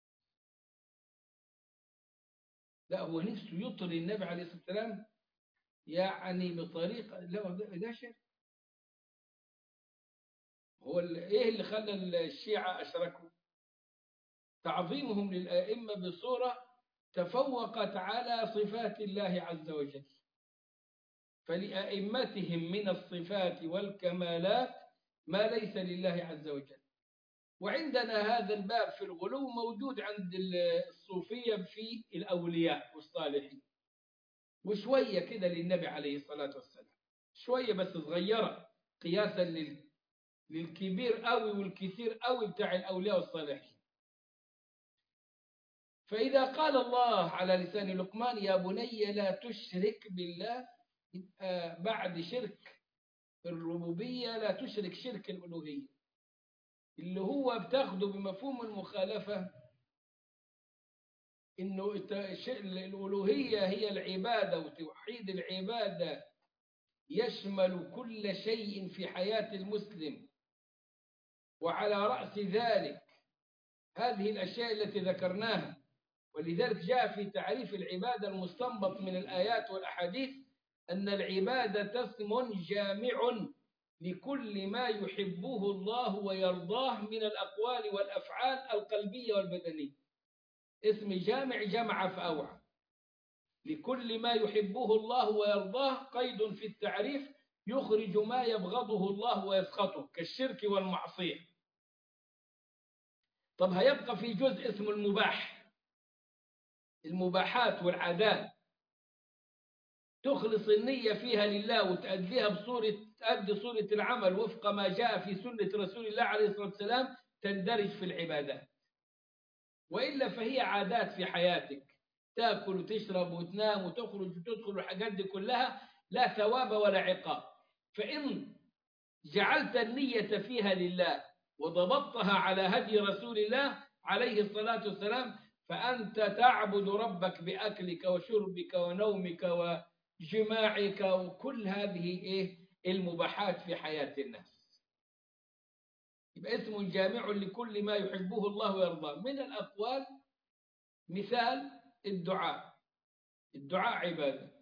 لا هو نفسه يطري النبي عليه الصلاة والسلام يعني بطريقة لا ده شيء هو ايه اللي خلى الشيعة اشركوا تعظيمهم للائمة بصورة تفوقت على صفات الله عز وجل فلأئمتهم من الصفات والكمالات ما ليس لله عز وجل وعندنا هذا الباب في الغلو موجود عند الصوفية في الأولياء والصالحين وشوية كده للنبي عليه الصلاة والسلام شوية بس صغيرة قياسا لل... للكبير قوي والكثير قوي بتاع الأولياء والصالحين فإذا قال الله على لسان لقمان يا بني لا تشرك بالله يبقى بعد شرك الربوبية لا تشرك شرك الألوهية اللي هو بتاخده بمفهوم المخالفة إنه الألوهية هي العبادة وتوحيد العبادة يشمل كل شيء في حياة المسلم وعلى رأس ذلك هذه الأشياء التي ذكرناها ولذلك جاء في تعريف العبادة المستنبط من الآيات والأحاديث أن العبادة اسم جامع لكل ما يحبه الله ويرضاه من الأقوال والأفعال القلبية والبدنية اسم جامع جمع فأوعى لكل ما يحبه الله ويرضاه قيد في التعريف يخرج ما يبغضه الله ويسخطه كالشرك والمعصية طب هيبقى في جزء اسمه المباح المباحات والعادات تخلص النية فيها لله وتأديها بصورة تأدي صورة العمل وفق ما جاء في سنة رسول الله عليه الصلاة والسلام تندرج في العبادات وإلا فهي عادات في حياتك تأكل وتشرب وتنام وتخرج وتدخل الحاجات دي كلها لا ثواب ولا عقاب فإن جعلت النية فيها لله وضبطتها على هدي رسول الله عليه الصلاة والسلام فأنت تعبد ربك بأكلك وشربك ونومك وجماعك وكل هذه إيه المباحات في حياة الناس يبقى اسم جامع لكل ما يحبه الله ويرضاه من الأقوال مثال الدعاء الدعاء عبادة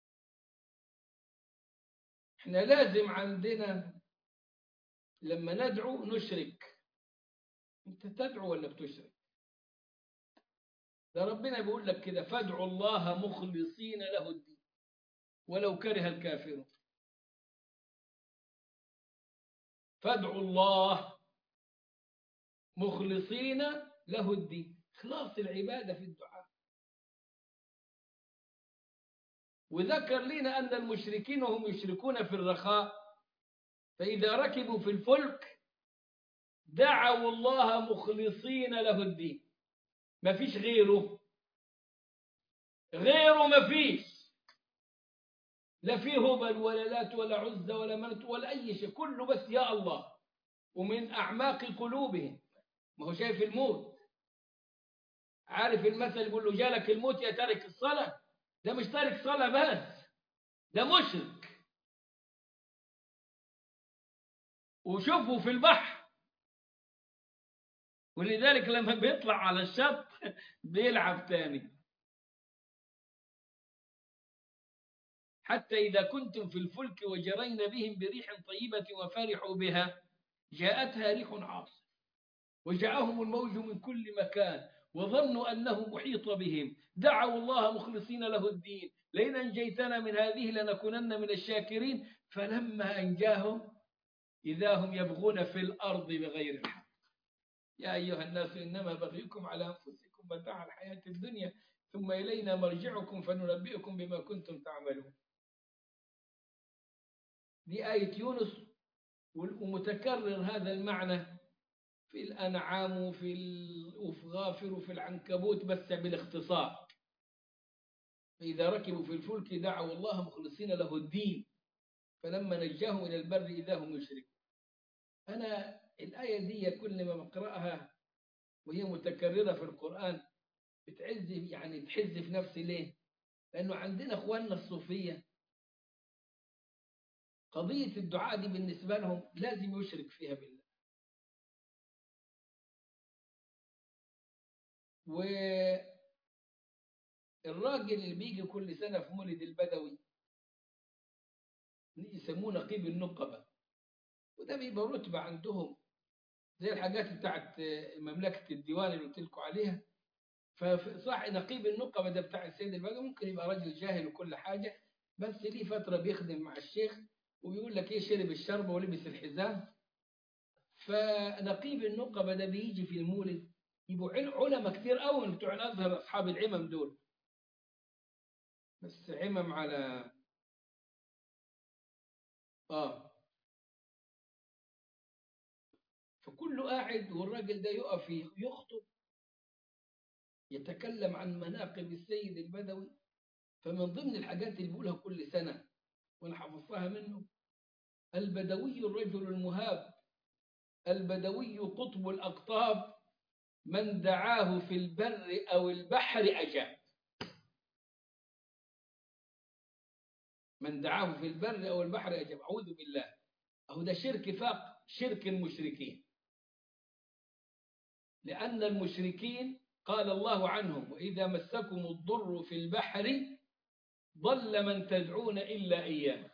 احنا لازم عندنا لما ندعو نشرك انت تدعو ولا بتشرك ده ربنا بيقول لك كده فادعوا الله مخلصين له الدين ولو كره الكافرون فادعوا الله مخلصين له الدين خلاص العبادة في الدعاء وذكر لنا أن المشركين وهم يشركون في الرخاء فإذا ركبوا في الفلك دعوا الله مخلصين له الدين ما فيش غيره غيره ما فيش لا في هبل ولا لات ولا عزة ولا منت ولا أي شيء كله بس يا الله ومن أعماق قلوبهم ما هو شايف الموت عارف المثل يقول له جالك الموت يا تارك الصلاة ده مش تارك صلاة بس ده مشرك وشوفوا في البحر ولذلك لما بيطلع على الشط بيلعب تاني حتى إذا كنتم في الفلك وجرين بهم بريح طيبة وفرحوا بها جاءتها ريح عاصف وجاءهم الموج من كل مكان وظنوا أنه محيط بهم دعوا الله مخلصين له الدين لئن أنجيتنا من هذه لنكونن من الشاكرين فلما أنجاهم إذا هم يبغون في الأرض بغير الحق يا أيها الناس إنما بغيكم على أنفسكم متاع الحياة الدنيا ثم إلينا مرجعكم فننبئكم بما كنتم تعملون دي آية يونس ومتكرر هذا المعنى في الأنعام وفي وفي غافر وفي العنكبوت بس بالاختصار فإذا ركبوا في الفلك دعوا الله مخلصين له الدين فلما نجاهم إلى البر إذا هم يشركون أنا الآية دي كل ما بقرأها وهي متكررة في القرآن بتعز يعني تحز في نفسي ليه؟ لأنه عندنا إخواننا الصوفية قضية الدعاء دي بالنسبة لهم لازم يشرك فيها بالله والراجل اللي بيجي كل سنة في مولد البدوي يسموه نقيب النقبة وده بيبقى رتبة عندهم زي الحاجات بتاعت مملكة الديوان اللي قلت لكم عليها فصح نقيب النقبة ده بتاع السيد البدوي ممكن يبقى راجل جاهل وكل حاجة بس ليه فترة بيخدم مع الشيخ وبيقول لك ايه شرب الشربة ولبس الحزام فنقيب النقبة ده بيجي في المولد يبقوا علماء كتير قوي من بتوع الازهر اصحاب العمم دول بس عمم على اه فكله قاعد والراجل ده يقف يخطب يتكلم عن مناقب السيد البدوي فمن ضمن الحاجات اللي بيقولها كل سنة وانا حفظتها منه البدوي الرجل المهاب البدوي قطب الأقطاب من دعاه في البر أو البحر أجاب من دعاه في البر أو البحر أجاب أعوذ بالله أهو ده شرك فاق شرك المشركين لأن المشركين قال الله عنهم وإذا مسكم الضر في البحر ضل من تدعون إلا إياه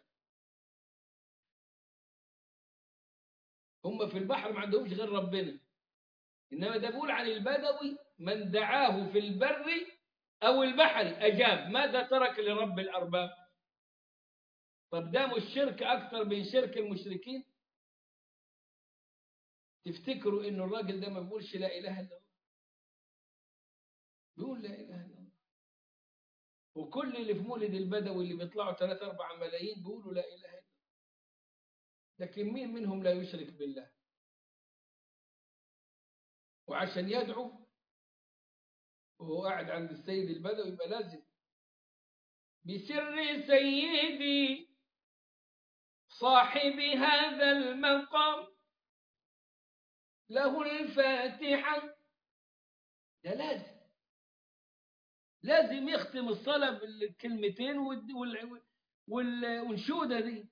هم في البحر ما عندهمش غير ربنا إنما ده بيقول عن البدوي من دعاه في البر أو البحر أجاب ماذا ترك لرب الأرباب طب ده مش شرك أكثر من شرك المشركين تفتكروا إنه الراجل ده ما بيقولش لا إله إلا الله بيقول لا إله إلا الله وكل اللي في مولد البدوي اللي بيطلعوا 3 4 ملايين بيقولوا لا إله إلا الله لكن مين منهم لا يشرك بالله وعشان يدعو وهو قاعد عند السيد البدوي يبقى لازم بسر سيدي صاحب هذا المقام له الفاتحة ده لازم لازم يختم الصلاة بالكلمتين وال... وال... وال... والانشودة دي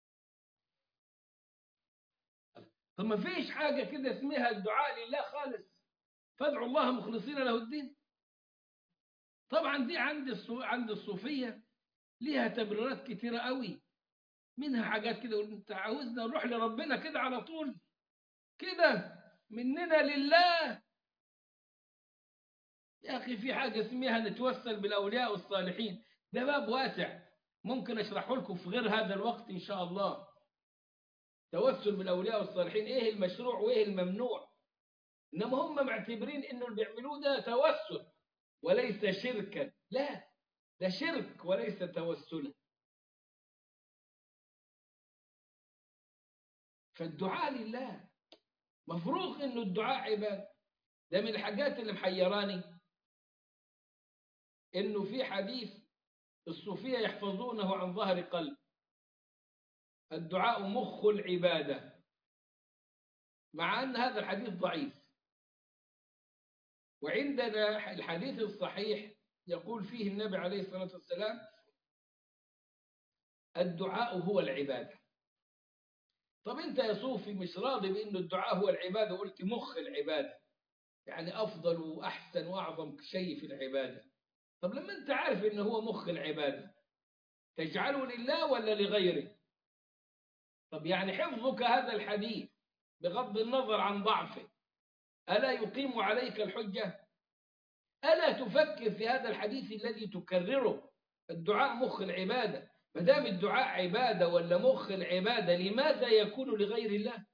طب ما فيش حاجة كده اسمها الدعاء لله خالص فادعوا الله مخلصين له الدين طبعا دي عند الصو... عند الصوفية ليها تبريرات كتيرة قوي منها حاجات كده انت عاوزنا نروح لربنا كده على طول كده مننا لله يا أخي في حاجة اسمها نتوسل بالأولياء والصالحين ده باب واسع ممكن أشرحه لكم في غير هذا الوقت إن شاء الله توسل بالأولياء والصالحين إيه المشروع وإيه الممنوع إنما هم معتبرين إنه اللي بيعملوه ده توسل وليس شركا لا ده شرك وليس توسلا فالدعاء لله مفروغ إنه الدعاء عبادة ده من الحاجات اللي محيراني إنه في حديث الصوفية يحفظونه عن ظهر قلب الدعاء مخ العبادة مع أن هذا الحديث ضعيف وعندنا الحديث الصحيح يقول فيه النبي عليه الصلاة والسلام الدعاء هو العبادة طب أنت يا صوفي مش راضي بأنه الدعاء هو العبادة وقلت مخ العبادة يعني أفضل وأحسن وأعظم شيء في العبادة طب لما أنت عارف أنه هو مخ العبادة تجعله لله ولا لغيره طب يعني حفظك هذا الحديث بغض النظر عن ضعفه ألا يقيم عليك الحجة ألا تفكر في هذا الحديث الذي تكرره الدعاء مخ العبادة ما دام الدعاء عبادة ولا مخ العبادة لماذا يكون لغير الله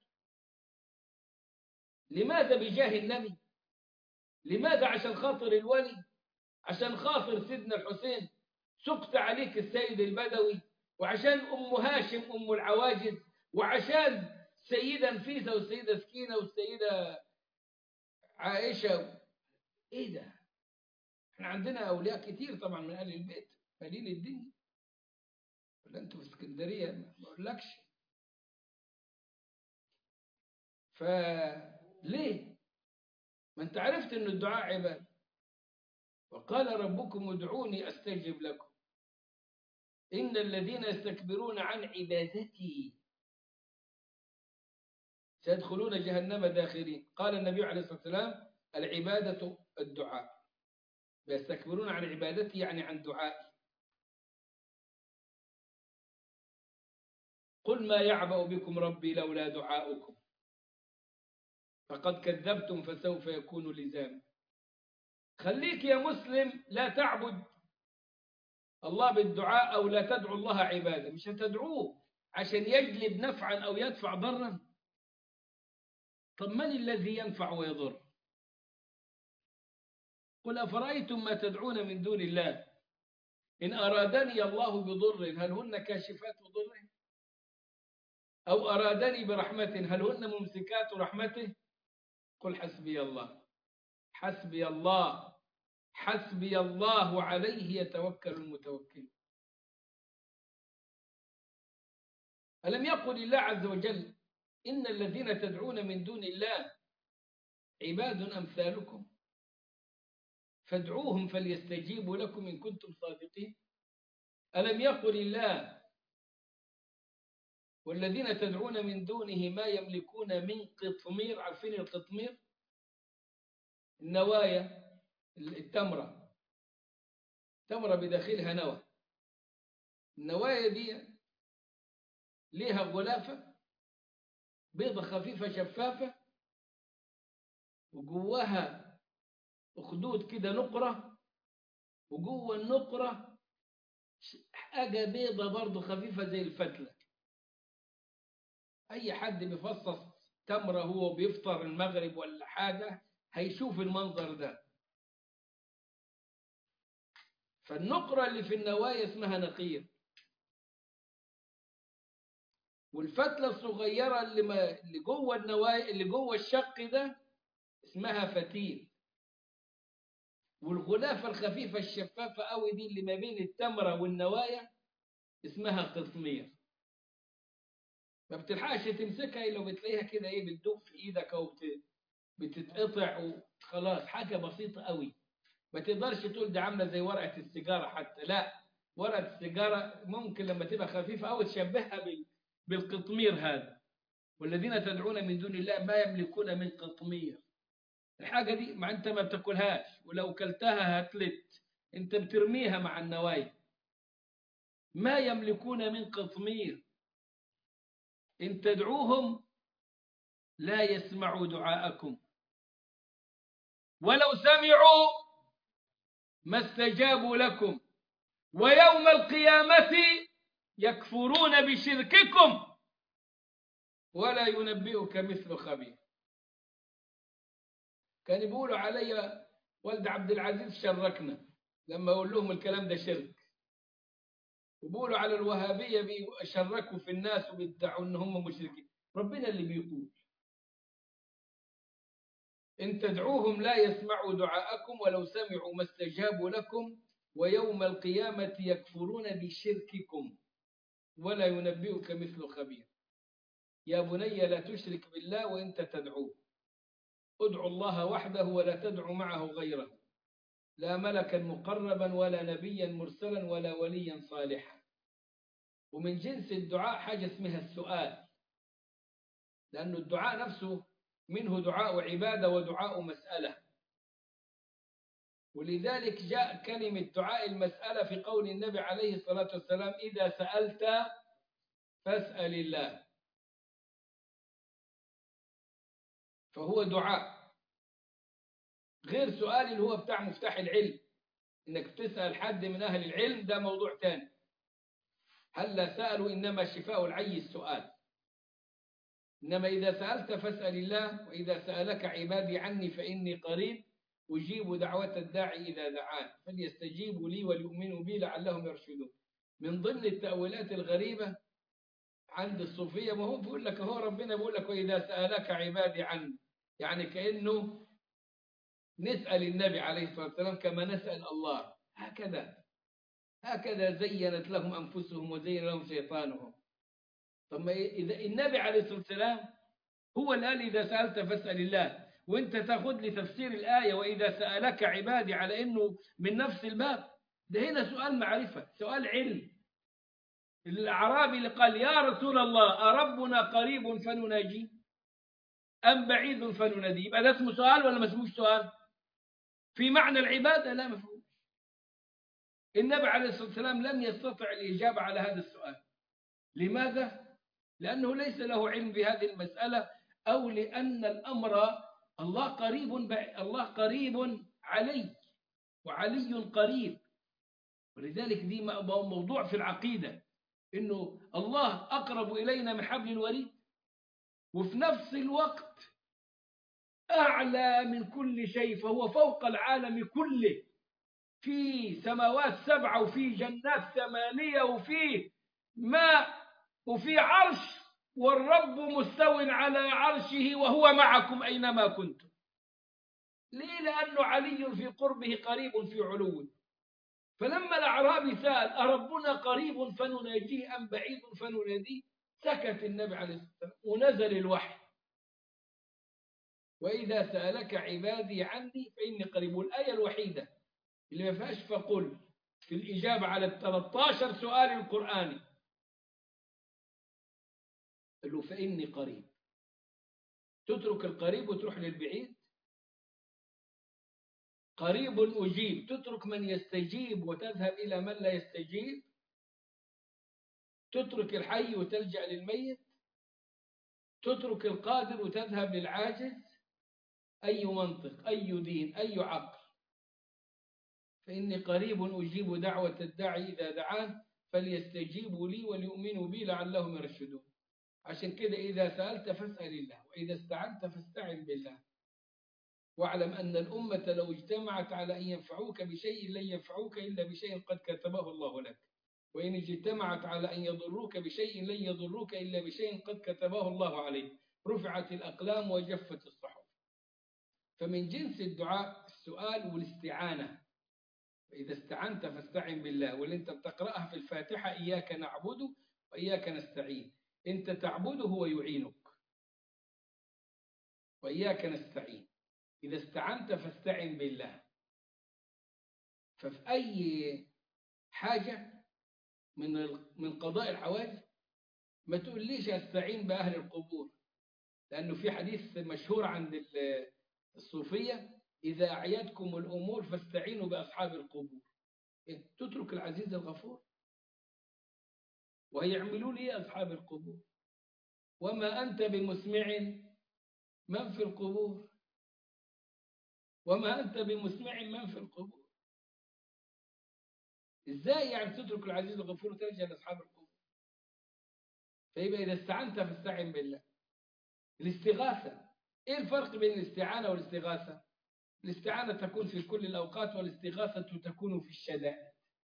لماذا بجاه النبي لماذا عشان خاطر الولي عشان خاطر سيدنا الحسين سكت عليك السيد البدوي وعشان أم هاشم أم العواجز وعشان السيدة نفيسة والسيدة سكينة والسيدة عائشة إيه ده احنا عندنا أولياء كتير طبعا من أهل البيت مالين الدنيا ولا أنتوا في اسكندرية ما أقولكش فليه ما أنت عرفت أن الدعاء عبادة وقال ربكم ادعوني أستجب لكم إن الذين يستكبرون عن عبادتي سيدخلون جهنم داخلين قال النبي عليه الصلاة والسلام العبادة الدعاء يستكبرون عن عبادتي يعني عن دعائي قل ما يعبأ بكم ربي لولا دعاؤكم فقد كذبتم فسوف يكون لزاما خليك يا مسلم لا تعبد الله بالدعاء أو لا تدعو الله عبادة مش هتدعوه عشان يجلب نفعا أو يدفع ضرا طب من الذي ينفع ويضر قل أفرأيتم ما تدعون من دون الله إن أرادني الله بضر هل هن كاشفات ضره أو أرادني برحمة هل هن ممسكات رحمته قل حسبي الله حسبي الله حسبي الله عليه يتوكل المتوكل ألم يقل الله عز وجل إن الذين تدعون من دون الله عباد أمثالكم فادعوهم فليستجيبوا لكم إن كنتم صادقين ألم يقل الله والذين تدعون من دونه ما يملكون من قطمير عارفين القطمير النوايا التمرة تمرة بداخلها نوى النوايا دي ليها غلافة بيضة خفيفة شفافة وجواها أخدود كده نقرة وجوه النقرة حاجة بيضة برضه خفيفة زي الفتلة أي حد بيفصص تمرة هو بيفطر المغرب ولا حاجة هيشوف المنظر ده فالنقرة اللي في النوايا اسمها نقير والفتلة الصغيرة اللي, ما اللي جوه النوايا اللي جوه الشق ده اسمها فتيل والغلافة الخفيفة الشفافة قوي دي اللي ما بين التمرة والنوايا اسمها قطمير ما بتلحقش تمسكها الا بتلاقيها كده ايه بتدوب في ايدك او بتتقطع وخلاص حاجه بسيطه قوي ما تقدرش تقول دي عامله زي ورقه السيجاره حتى لا ورقه السيجاره ممكن لما تبقى خفيفه قوي تشبهها بالقطمير هذا والذين تدعون من دون الله ما يملكون من قطمير الحاجه دي ما انت ما بتاكلهاش ولو كلتها هتلت انت بترميها مع النوايا ما يملكون من قطمير إن تدعوهم لا يسمعوا دعاءكم ولو سمعوا ما استجابوا لكم ويوم القيامة يكفرون بشرككم ولا ينبئك مثل خبير كان يقولوا علي ولد عبد العزيز شركنا لما أقول لهم الكلام ده شرك وبيقولوا على الوهابية بيشركوا في الناس وبيدعوا ان هم مشركين ربنا اللي بيقول إن تدعوهم لا يسمعوا دعاءكم ولو سمعوا ما استجابوا لكم ويوم القيامة يكفرون بشرككم ولا ينبئك مثل خبير يا بني لا تشرك بالله وإنت تدعوه ادعوا الله وحده ولا تدعوا معه غيره لا ملكا مقربا ولا نبيا مرسلا ولا وليا صالحا ومن جنس الدعاء حاجة اسمها السؤال لأن الدعاء نفسه منه دعاء عبادة ودعاء مسألة ولذلك جاء كلمة دعاء المسألة في قول النبي عليه الصلاة والسلام إذا سألت فاسأل الله فهو دعاء غير سؤال اللي هو بتاع مفتاح العلم انك تسأل حد من اهل العلم ده موضوع تاني هلا سألوا انما شفاء العي السؤال انما اذا سألت فاسأل الله واذا سألك عبادي عني فاني قريب اجيب دعوة الداعي اذا دعان فليستجيبوا لي وليؤمنوا بي لعلهم يرشدون من ضمن التأويلات الغريبة عند الصوفية ما هو بيقول لك هو ربنا بيقول لك واذا سألك عبادي عني يعني كأنه نسأل النبي عليه الصلاة والسلام كما نسأل الله هكذا هكذا زينت لهم أنفسهم وزين لهم شيطانهم ثم إذا النبي عليه الصلاة والسلام هو اللي قال إذا سألت فاسأل الله وانت تاخذ لي تفسير الآية وإذا سألك عبادي على إنه من نفس الباب ده هنا سؤال معرفة سؤال علم الأعرابي اللي قال يا رسول الله أربنا قريب فنناجيه أم بعيد فنناديه يبقى ده اسمه سؤال ولا ما اسموش سؤال في معنى العبادة لا مفهوم النبي عليه الصلاة والسلام لم يستطع الإجابة على هذا السؤال لماذا؟ لأنه ليس له علم بهذه المسألة أو لأن الأمر الله قريب الله قريب علي وعلي قريب ولذلك دي موضوع في العقيدة إنه الله أقرب إلينا من حبل الوريد وفي نفس الوقت أعلى من كل شيء فهو فوق العالم كله في سماوات سبعة وفي جنات ثمانية وفي ماء وفي عرش والرب مستو على عرشه وهو معكم أينما كنتم ليه لأنه علي في قربه قريب في علوه فلما الأعرابي سأل أربنا قريب فنناجيه أم بعيد فنناديه سكت النبي عليه الصلاة والسلام ونزل الوحي وإذا سألك عبادي عني فإني قريب الآية الوحيدة اللي ما فيهاش فقل في الإجابة على ال 13 سؤال القرآني قال له فإني قريب تترك القريب وتروح للبعيد قريب أجيب تترك من يستجيب وتذهب إلى من لا يستجيب تترك الحي وتلجأ للميت تترك القادر وتذهب للعاجز أي منطق أي دين أي عقل فإني قريب أجيب دعوة الداعي إذا دعان فليستجيبوا لي وليؤمنوا بي لعلهم يرشدون عشان كده إذا سألت فاسأل الله وإذا استعنت فاستعن بالله واعلم أن الأمة لو اجتمعت على أن ينفعوك بشيء لن ينفعوك إلا بشيء قد كتبه الله لك وإن اجتمعت على أن يضروك بشيء لن يضروك إلا بشيء قد كتبه الله عليك رفعت الأقلام وجفت الصحف فمن جنس الدعاء السؤال والاستعانة فإذا استعنت فاستعن بالله واللي أنت بتقرأها في الفاتحة إياك نعبد وإياك نستعين أنت تعبده هو يعينك وإياك نستعين إذا استعنت فاستعن بالله ففي أي حاجة من من قضاء الحوائج ما تقوليش استعين بأهل القبور لأنه في حديث مشهور عند الصوفية إذا أعيتكم الأمور فاستعينوا بأصحاب القبور تترك العزيز الغفور ويعملون لي أصحاب القبور وما أنت بمسمع من في القبور وما أنت بمسمع من في القبور إزاي يعني تترك العزيز الغفور وترجع لأصحاب القبور فيبقى إذا استعنت فاستعن بالله الاستغاثة إيه الفرق بين الاستعانة والاستغاثة الاستعانة تكون في كل الأوقات والاستغاثة تكون في الشدائد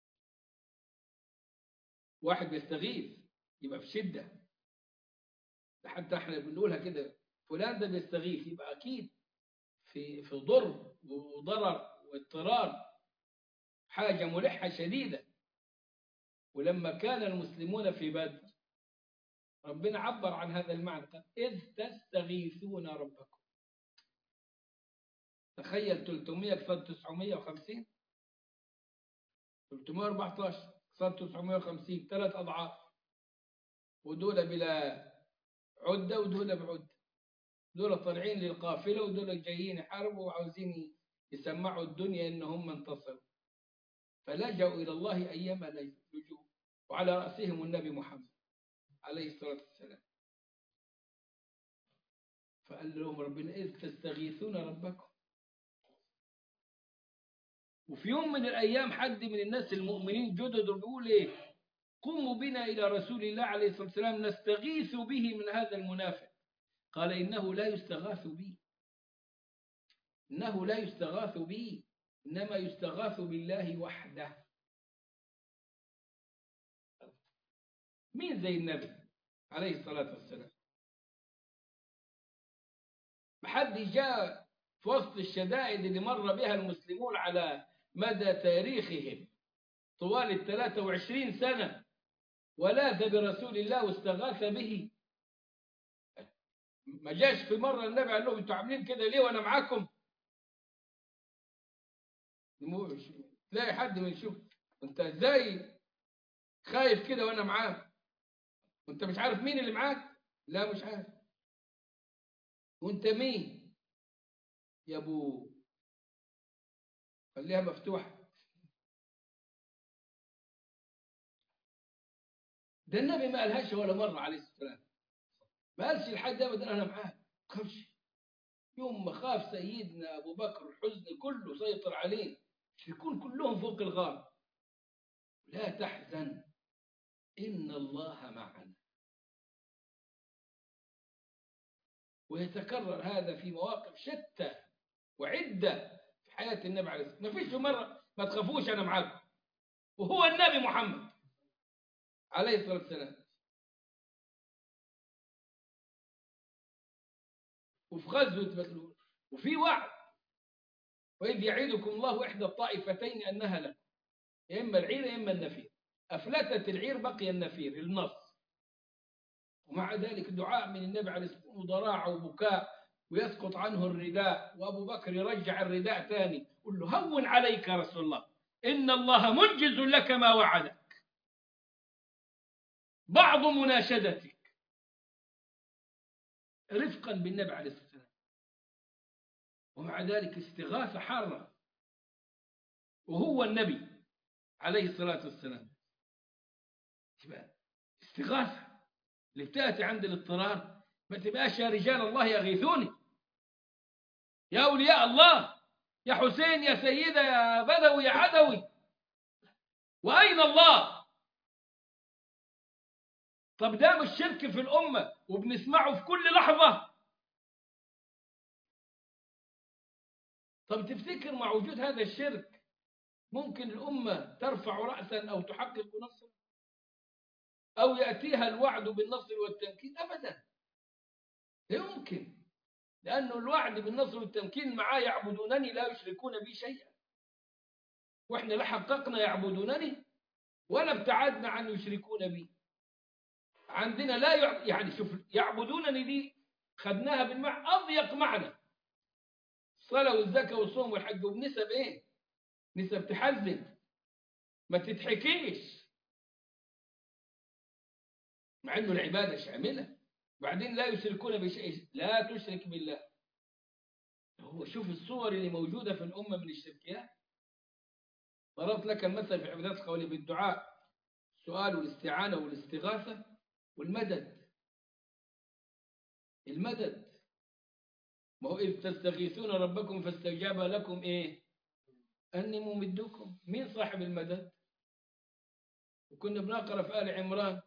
واحد بيستغيث يبقى في شدة حتى احنا بنقولها كده فلان ده بيستغيث يبقى أكيد في في ضر وضرر واضطرار حاجة ملحة شديدة ولما كان المسلمون في بدر ربنا عبر عن هذا المعنى قال إذ تستغيثون ربكم تخيل 300 قصاد 950 314 قصاد 950 ثلاث أضعاف ودول بلا عدة ودول بعدة دول طالعين للقافلة ودول جايين يحاربوا وعاوزين يسمعوا الدنيا إن هم انتصروا فلجأوا إلى الله أيام لجوا وعلى رأسهم النبي محمد عليه الصلاة والسلام فقال لهم ربنا إذ تستغيثون ربكم وفي يوم من الأيام حد من الناس المؤمنين جدد بيقول إيه قوموا بنا إلى رسول الله عليه الصلاة والسلام نستغيث به من هذا المنافق قال إنه لا يستغاث بي إنه لا يستغاث بي إنما يستغاث بالله وحده مين زي النبي عليه الصلاة والسلام محد جاء في وسط الشدائد اللي مر بها المسلمون على مدى تاريخهم طوال ال 23 سنة ولاذ برسول الله واستغاث به ما جاش في مرة النبي قال لهم انتوا عاملين كده ليه وانا معاكم تلاقي حد من يشوف انت ازاي خايف كده وانا معاك وانت مش عارف مين اللي معاك لا مش عارف وانت مين يا ابو خليها مفتوحه ده النبي ما قالهاش ولا مره عليه الصلاه والسلام ما قالش لحد ابدا انا معاك ما خافش يوم ما خاف سيدنا ابو بكر الحزن كله سيطر عليه يكون كلهم فوق الغار لا تحزن إن الله معنا ويتكرر هذا في مواقف شتى وعدة في حياة النبي عليه الصلاة والسلام ما فيش مرة ما تخافوش أنا معاكم وهو النبي محمد عليه الصلاة والسلام وفي غزوة بدر وفي وعد وإذ يعيدكم الله إحدى الطائفتين أنها لكم يا إما العير يا إما النفير أفلتت العير بقي النفير النص ومع ذلك دعاء من النبي عليه الصلاة والسلام وضراعة وبكاء ويسقط عنه الرداء وأبو بكر يرجع الرداء ثاني قل له هون عليك يا رسول الله إن الله منجز لك ما وعدك بعض مناشدتك رفقا بالنبي عليه الصلاة والسلام ومع ذلك استغاثة حارة وهو النبي عليه الصلاة والسلام تبقى استغاثة اللي بتأتي عند الاضطرار ما تبقاش يا رجال الله يغيثوني يا أولياء الله يا حسين يا سيدة يا بدوي يا عدوي وأين الله طب ده مش شرك في الأمة وبنسمعه في كل لحظة طب تفتكر مع وجود هذا الشرك ممكن الأمة ترفع رأسا أو تحقق نصرا أو يأتيها الوعد بالنصر والتمكين أبدا لا يمكن لأنه الوعد بالنصر والتمكين معاه يعبدونني لا يشركون بي شيئا وإحنا لا حققنا يعبدونني ولا ابتعدنا عن يشركون بي عندنا لا يع... يعني شوف يعبدونني دي خدناها بالمعنى أضيق معنى الصلاة والزكاة والصوم والحج وبنسب إيه؟ نسب تحزن ما تتحكيش مع إنه العبادة شاملة بعدين لا يشركون بشيء لا تشرك بالله هو شوف الصور اللي موجودة في الأمة من الشركيات ضربت لك المثل في عبادات قولي بالدعاء السؤال والاستعانة والاستغاثة والمدد المدد ما هو إذ تستغيثون ربكم فاستجاب لكم إيه أني ممدكم مين صاحب المدد وكنا بنقرأ في آل عمران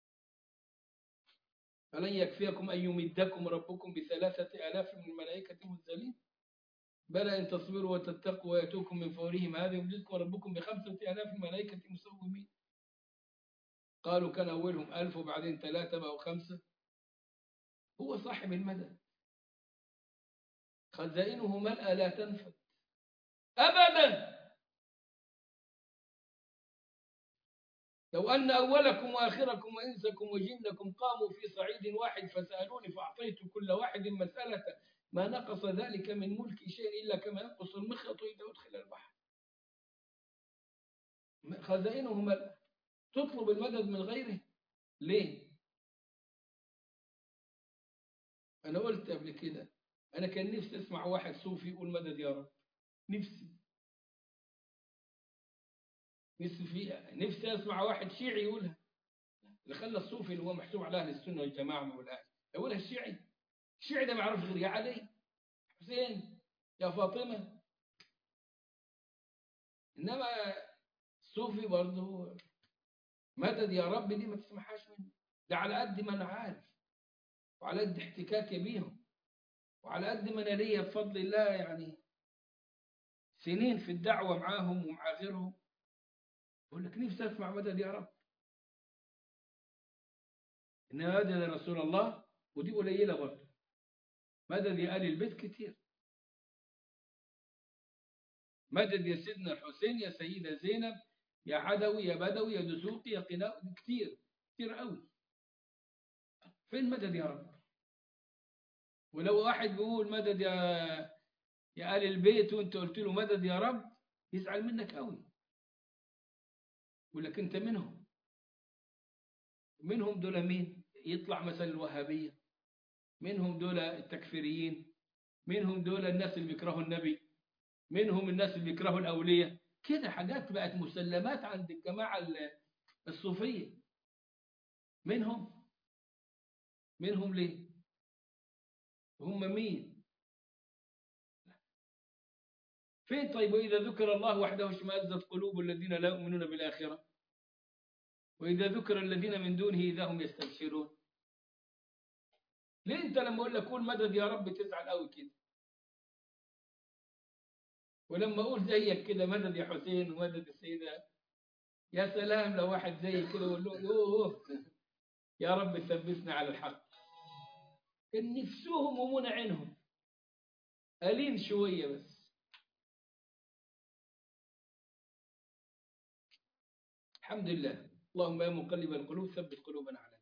ألن يكفيكم أن يمدكم ربكم بثلاثة آلاف من الملائكة منزلين بلى إن تصبروا وتتقوا ويأتوكم من فورهم هذا يمددكم ربكم بخمسة آلاف ملائكة مسومين قالوا كان أولهم ألف وبعدين ثلاثة بقوا خمسة هو صاحب المدد خزائنه ملأ لا تنفد أبدا لو أن أولكم وآخركم وإنسكم وجنكم قاموا في صعيد واحد فسألوني فأعطيت كل واحد مسألة ما نقص ذلك من ملك شيء إلا كما ينقص المخيط إذا أدخل البحر خزائنه ملأ تطلب المدد من غيره ليه أنا قلت قبل كده أنا كان نفسي أسمع واحد صوفي يقول مدد يا رب نفسي نفسي فيها نفسي أسمع واحد شيعي يقولها اللي خلى الصوفي اللي هو محسوب على أهل السنة والجماعة ما يقولهاش يقولها الشيعي الشيعي ده ما يعرفش غير يا علي حسين يا فاطمة إنما الصوفي برضه مدد يا رب دي ما تسمحهاش منه ده على قد ما أنا عارف وعلى قد احتكاكي بيهم وعلى قد ما أنا ليا بفضل الله يعني سنين في الدعوة معاهم ومع غيرهم يقول لك نفسي أسمع مدد يا رب إن مدد يا رسول الله ودي قليلة برضه مدد يا آل البيت كتير مدد يا سيدنا الحسين يا سيدة زينب يا عدوي يا بدوي يا دسوقي يا قناء كتير كتير قوي فين مدد يا رب ولو واحد بيقول مدد يا يا آل البيت وانت قلت له مدد يا رب يزعل منك قوي يقول لك انت منهم منهم دول مين يطلع مثلا الوهابية منهم دول التكفيريين منهم دول الناس اللي بيكرهوا النبي منهم الناس اللي بيكرهوا الأولياء كده حاجات بقت مسلمات عند الجماعة الصوفية منهم منهم ليه هم مين فين طيب وإذا ذكر الله وحده اشمأزت قلوب الذين لا يؤمنون بالآخرة وإذا ذكر الذين من دونه إذا هم يستبشرون ليه أنت لما أقول لك قول مدد يا رب تزعل قوي كده ولما أقول زيك كده مدد يا حسين ومدد السيدة يا سلام لو واحد زي كده يقول له يوه يا رب ثبتنا على الحق كان نفسهم ومنى عينهم قليل شوية بس الحمد لله اللهم يا مقلب القلوب ثبت قلوبنا على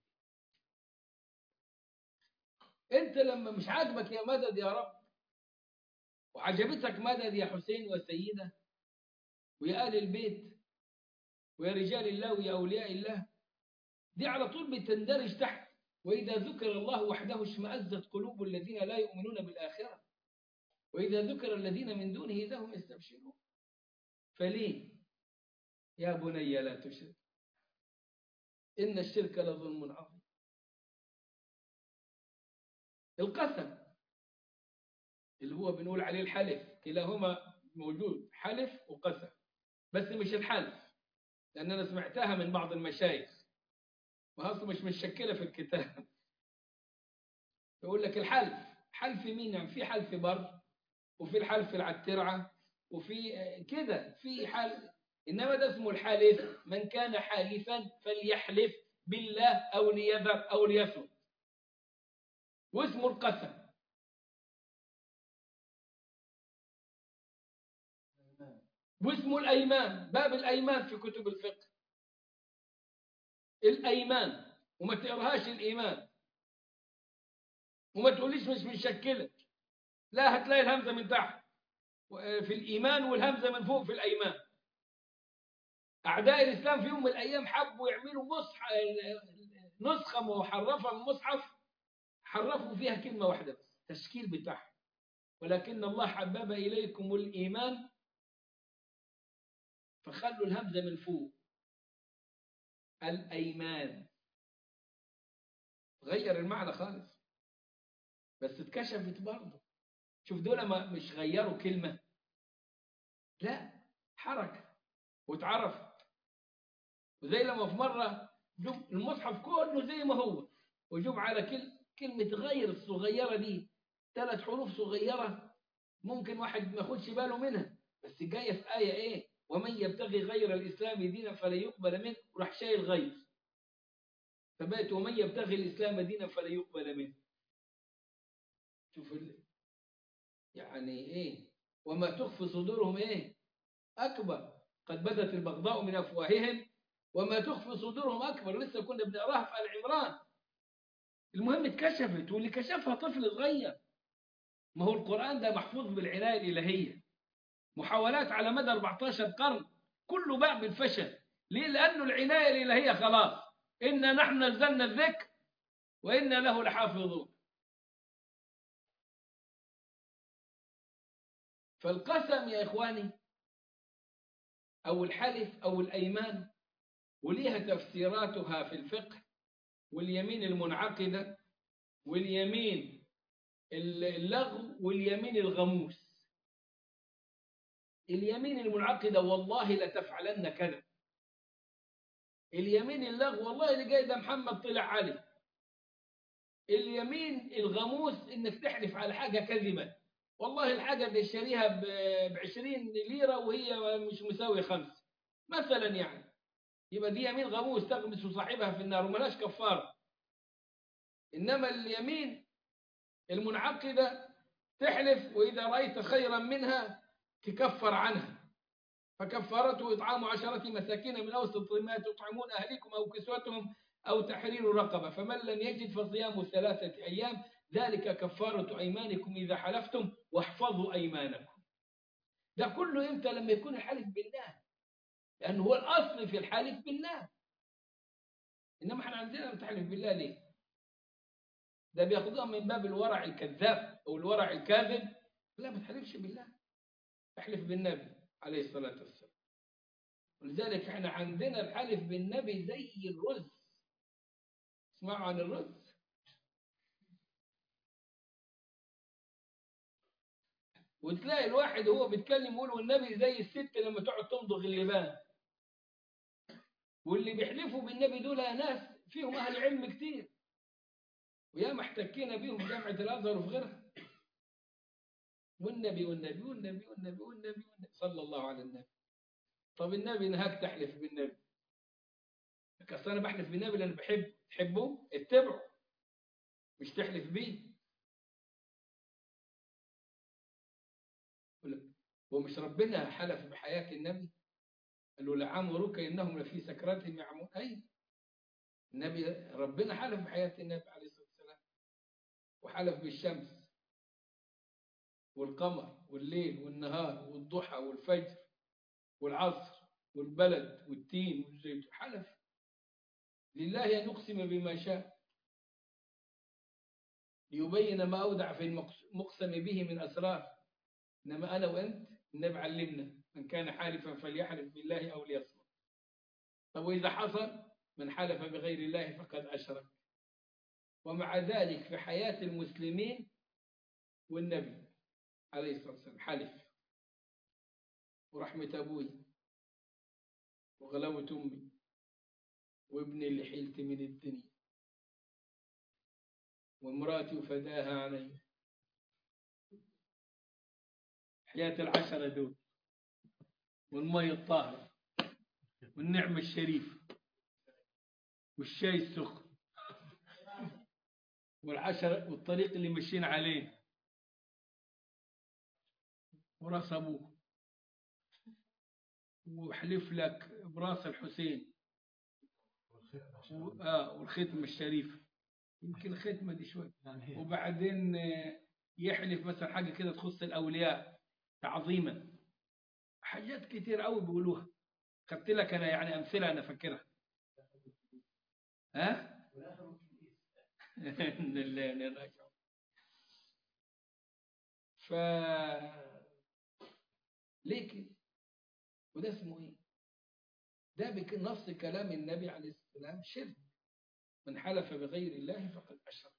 انت لما مش عاجبك يا مدد يا رب وعجبتك مدد يا حسين وسيدة ويا آل البيت ويا رجال الله ويا أولياء الله دي على طول بتندرج تحت وإذا ذكر الله وحده اشمأزت قلوب الذين لا يؤمنون بالآخرة وإذا ذكر الذين من دونه إذا هم يستبشرون فليه يا بني لا تشرك إن الشرك لظلم عظيم القسم اللي هو بنقول عليه الحلف كلاهما موجود حلف وقسم بس مش الحلف لأن أنا سمعتها من بعض المشايخ وهذا مش متشكلة في الكتاب يقول لك الحلف حلف مين يعني في حلف بر وفي الحلف على الترعة وفي كده في حل إنما ده اسمه الحالف من كان حالفا فليحلف بالله أو ليذر أو ليصمت واسمه القسم واسمه الأيمان باب الأيمان في كتب الفقه الأيمان وما تقراهاش الإيمان وما تقوليش مش مشكلة لا هتلاقي الهمزة من تحت في الإيمان والهمزة من فوق في الأيمان أعداء الإسلام في يوم من الأيام حبوا يعملوا مصحف نسخة محرفة من مصحف حرفوا فيها كلمة واحدة بس تشكيل بتاعها ولكن الله حبب إليكم الإيمان فخلوا الهمزة من فوق الأيمان غير المعنى خالص بس اتكشفت برضه شوف دول ما مش غيروا كلمة لا حركة واتعرفت وزي لما في مرة جم المصحف كله زي ما هو وجم على كل كلمة غير الصغيرة دي ثلاث حروف صغيرة ممكن واحد ما ياخدش باله منها بس جاية في آية إيه ومن يبتغي غير الإسلام دينا فلا يقبل منه وراح شايل غير فبقت ومن يبتغي الإسلام دينا فلا يقبل منه شوف ال... يعني إيه وما تخفي صدورهم إيه أكبر قد بدت البغضاء من أفواههم وما تخفي صدورهم أكبر لسه كنا بنقراها في آل عمران المهم اتكشفت واللي كشفها طفل صغير ما هو القرآن ده محفوظ بالعناية الإلهية محاولات على مدى 14 قرن كله باع بالفشل ليه؟ لأنه العناية الإلهية خلاص إنا نحن نزلنا الذكر وإنا له لحافظون فالقسم يا إخواني أو الحلف أو الأيمان وليها تفسيراتها في الفقه واليمين المنعقدة واليمين اللغو واليمين الغموس اليمين المنعقدة والله لتفعلن كذا اليمين اللغو والله اللي جاي ده محمد طلع علي اليمين الغموس انك تحلف على حاجة كذبة والله الحاجة دي اشتريها بعشرين ليرة وهي مش مساوية خمس مثلا يعني يبقى دي يمين غموس تغمس صاحبها في النار وملاش كفارة إنما اليمين المنعقدة تحلف وإذا رأيت خيرا منها تكفر عنها فكفارته إطعام عشرة مساكين من أوسط ما تطعمون أهليكم أو كسوتهم أو تحرير رقبة فمن لم يجد فصيام ثلاثة أيام ذلك كفارة أيمانكم إذا حلفتم واحفظوا أيمانكم ده كله إمتى لما يكون الحلف بالله لأنه هو الأصل في الحلف بالله إنما احنا عندنا نتحلف بالله ليه ده بياخدوها من باب الورع الكذاب أو الورع الكاذب لا ما تحلفش بالله احلف بالنبي عليه الصلاة والسلام ولذلك احنا عندنا الحلف بالنبي زي الرز اسمعوا عن الرز وتلاقي الواحد وهو بيتكلم يقول والنبي زي الست لما تقعد تمضغ اللبان واللي بيحلفوا بالنبي دول ناس فيهم اهل علم كتير وياما احتكينا بيهم في جامعه الازهر وفي غيرها والنبي والنبي والنبي والنبي والنبي والنبي صلى الله على النبي طب النبي نهاك تحلف بالنبي اصل انا بحلف بالنبي لان بحب تحبه اتبعه مش تحلف بيه ومش ربنا حلف بحياة النبي قال له لعمرك إنهم لفي سكراتهم يعمون أي النبي ربنا حلف بحياة النبي عليه الصلاة والسلام وحلف بالشمس والقمر والليل والنهار والضحى والفجر والعصر والبلد والتين والزيتون حلف لله أن يقسم بما شاء ليبين ما أودع في المقسم به من أسرار إنما أنا وأنت النبي علمنا من كان حالفا فليحلف بالله أو ليصمت طب وإذا حصل من حلف بغير الله فقد أشرك ومع ذلك في حياة المسلمين والنبي عليه الصلاة والسلام حلف ورحمة أبوي وغلاوة أمي وابني اللي حيلت من الدنيا وامرأتي وفداها علي حياة العشرة دول والمية الطاهرة والنعمة الشريفة والشاي السخن والعشرة والطريق اللي ماشيين عليه وراس أبوه وحلف لك براس الحسين و- آه والختم الشريف يمكن ختمة دي شوي وبعدين آه، يحلف مثلا حاجة كده تخص الأولياء تعظيما حاجات كتير قوي بيقولوها خدت لك أنا يعني أمثلة أنا فاكرها ها؟ إن الله إن راجعون ف ليه كده؟ وده اسمه ايه؟ ده بك- نص كلام النبي عليه السلام شرك من حلف بغير الله فقد أشرك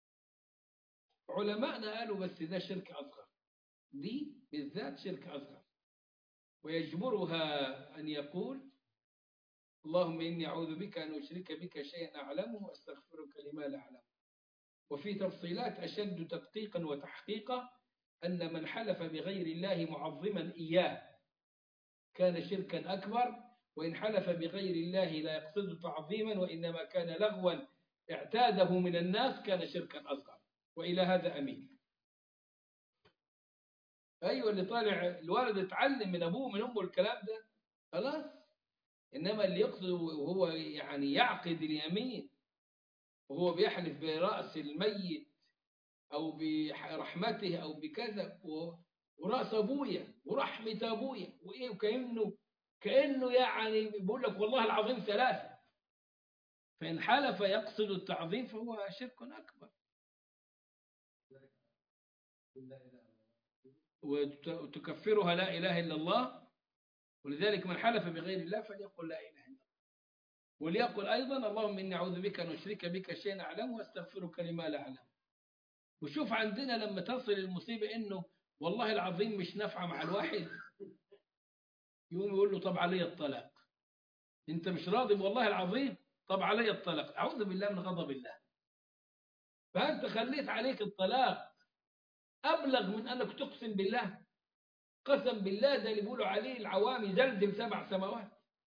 علماءنا قالوا بس ده شرك أصغر دي بالذات شرك أصغر ويجبرها أن يقول اللهم إني أعوذ بك أن أشرك بك شيئا أعلمه وأستغفرك لما لا أعلم وفي تفصيلات أشد تدقيقا وتحقيقا أن من حلف بغير الله معظما إياه كان شركا أكبر وإن حلف بغير الله لا يقصد تعظيما وإنما كان لغوا اعتاده من الناس كان شركا أصغر وإلى هذا أمين أيوة اللي طالع الولد اتعلم من أبوه من أمه الكلام ده خلاص إنما اللي يقصد وهو يعني يعقد اليمين وهو بيحلف برأس الميت أو برحمته أو بكذا و- ورأس أبويا ورحمة أبويا وإيه وكأنه كأنه يعني بيقول لك والله العظيم ثلاثة فإن حلف يقصد التعظيم فهو شرك أكبر وت- وتكفرها لا إله إلا الله ولذلك من حلف بغير الله فليقل لا إله إلا الله وليقل أيضا اللهم إني أعوذ بك أن أشرك بك شيئا أعلمه وأستغفرك لما لا أعلم وشوف عندنا لما تصل المصيبة إنه والله العظيم مش نافعة مع الواحد يقوم يقول له طب علي الطلاق انت مش راضي والله العظيم طب علي الطلاق اعوذ بالله من غضب الله فانت خليت عليك الطلاق ابلغ من انك تقسم بالله قسم بالله ده اللي بيقولوا عليه العوام يزلزل سبع سماوات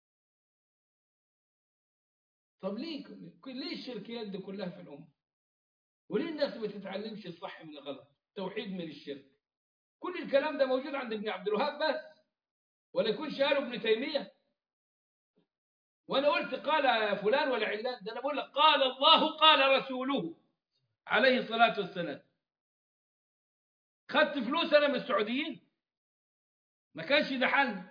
طب ليه ليه الشركيات دي كلها في الامه وليه الناس ما تتعلمش الصح من الغلط توحيد من الشرك كل الكلام ده موجود عند ابن عبد الوهاب بس ولا يكونش قاله ابن تيمية وانا قلت قال فلان ولا علان ده انا بقول لك قال الله قال رسوله عليه الصلاة والسلام خدت فلوس انا من السعوديين ما كانش ده حل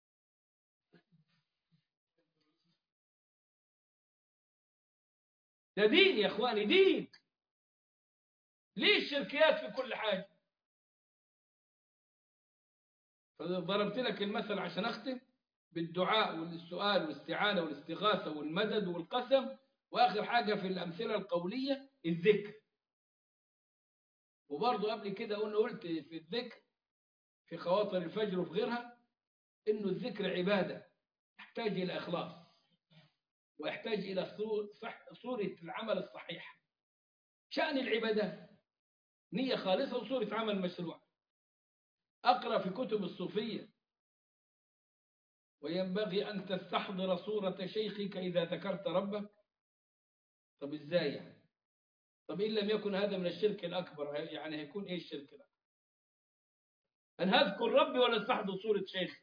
ده دين يا اخواني دين ليه الشركيات في كل حاجة فضربت لك المثل عشان أختم بالدعاء والسؤال والاستعانة والاستغاثة والمدد والقسم وآخر حاجة في الأمثلة القولية الذكر وبرضه قبل كده قلنا قلت في الذكر في خواطر الفجر وفي غيرها إنه الذكر عبادة يحتاج إلى إخلاص ويحتاج إلى صور- صح- صورة العمل الصحيح شأن العبادات نية خالصة وصورة عمل مشروع أقرأ في كتب الصوفية وينبغي أن تستحضر صورة شيخك إذا ذكرت ربك طب إزاي يعني طب إن لم يكن هذا من الشرك الأكبر يعني هيكون إيه الشرك الأكبر أن هذكر ربي ولا استحضر صورة شيخ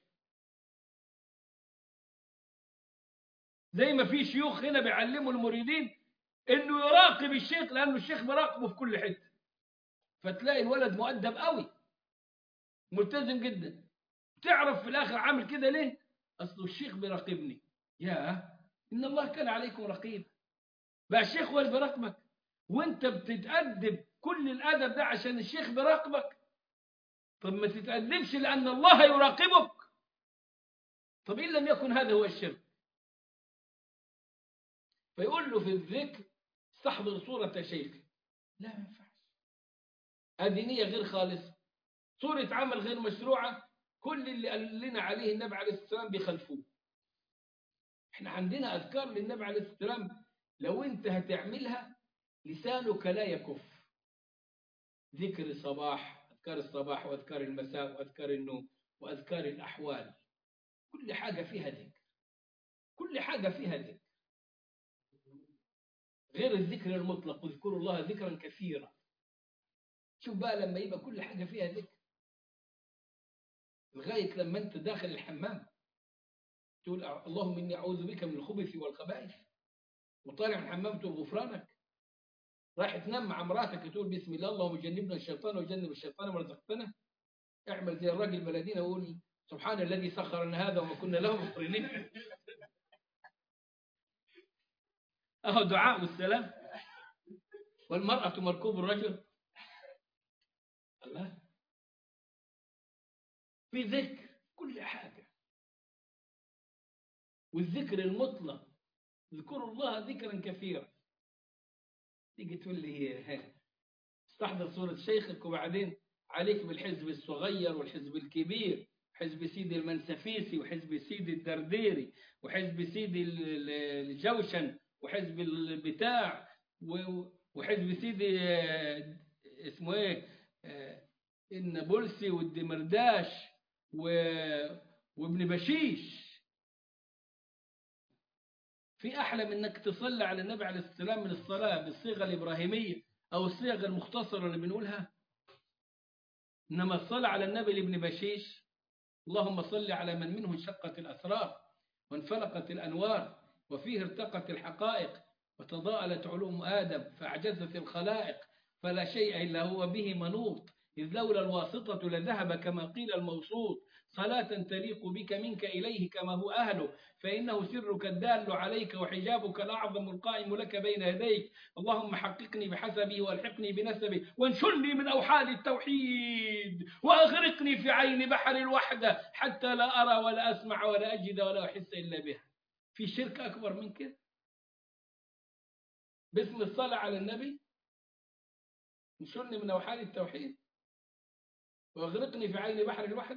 زي ما في شيوخ هنا بيعلموا المريدين انه يراقب الشيخ لانه الشيخ بيراقبه في كل حته فتلاقي الولد مؤدب قوي ملتزم جدا تعرف في الاخر عامل كده ليه اصل الشيخ بيراقبني يا ان الله كان عليكم رقيب بقى الشيخ هو اللي بيراقبك وانت بتتأدب كل الادب ده عشان الشيخ بيراقبك طب ما تتأدبش لأن الله يراقبك طب إن لم يكن هذا هو الشرك فيقول له في الذكر استحضر صورة شيخ لا ما ينفعش هذه نية غير خالصة صورة عمل غير مشروعة كل اللي قال لنا عليه النبي عليه الصلاة والسلام بيخالفوه احنا عندنا أذكار للنبي عليه الصلاة والسلام لو انت هتعملها لسانك لا يكف ذكر الصباح أذكار الصباح وأذكار المساء وأذكار النوم وأذكار الأحوال كل حاجة فيها ذكر كل حاجة فيها ذكر غير الذكر المطلق اذكروا الله ذكرا كثيرا شوف بقى لما يبقى كل حاجة فيها ذكر لغاية لما أنت داخل الحمام تقول اللهم إني أعوذ بك من الخبث والخبائث وطالع من الحمام تقول غفرانك رايح تنام مع مراتك تقول بسم الله اللهم جنبنا الشيطان وجنب الشيطان ما رزقتنا اعمل زي الراجل البلدين وقول سبحان الذي سخر لنا هذا وما كنا له مقرنين اهو دعاء والسلام والمرأة مركوب الرجل الله في ذكر كل حاجة والذكر المطلق اذكروا الله ذكرا كثيرا تيجي تقول لي استحضر صورة شيخك وبعدين عليك بالحزب الصغير والحزب الكبير حزب سيدي المنسفيسي وحزب سيدي الدرديري وحزب سيدي الجوشن وحزب البتاع وحزب سيدي اسمه ايه النابلسي والدمرداش وابن بشيش في أحلى من أنك تصلي على النبي عليه السلام من الصلاة بالصيغة الإبراهيمية أو الصيغة المختصرة اللي بنقولها إنما الصلاة على النبي لابن بشيش اللهم صل على من منه انشقت الأسرار وانفلقت الأنوار وفيه ارتقت الحقائق وتضاءلت علوم آدم فأعجزت الخلائق فلا شيء إلا هو به منوط إذ لولا الواسطة لذهب كما قيل الموصوط صلاة تليق بك منك إليه كما هو أهله فإنه سرك الدال عليك وحجابك الأعظم القائم لك بين يديك اللهم حققني بحسبه والحقني بنسبه وانشلني من أوحال التوحيد وأغرقني في عين بحر الوحدة حتى لا أرى ولا أسمع ولا أجد ولا أحس إلا بها في شرك أكبر من كده باسم الصلاة على النبي انشلني من أوحال التوحيد واغرقني في عين بحر الوحد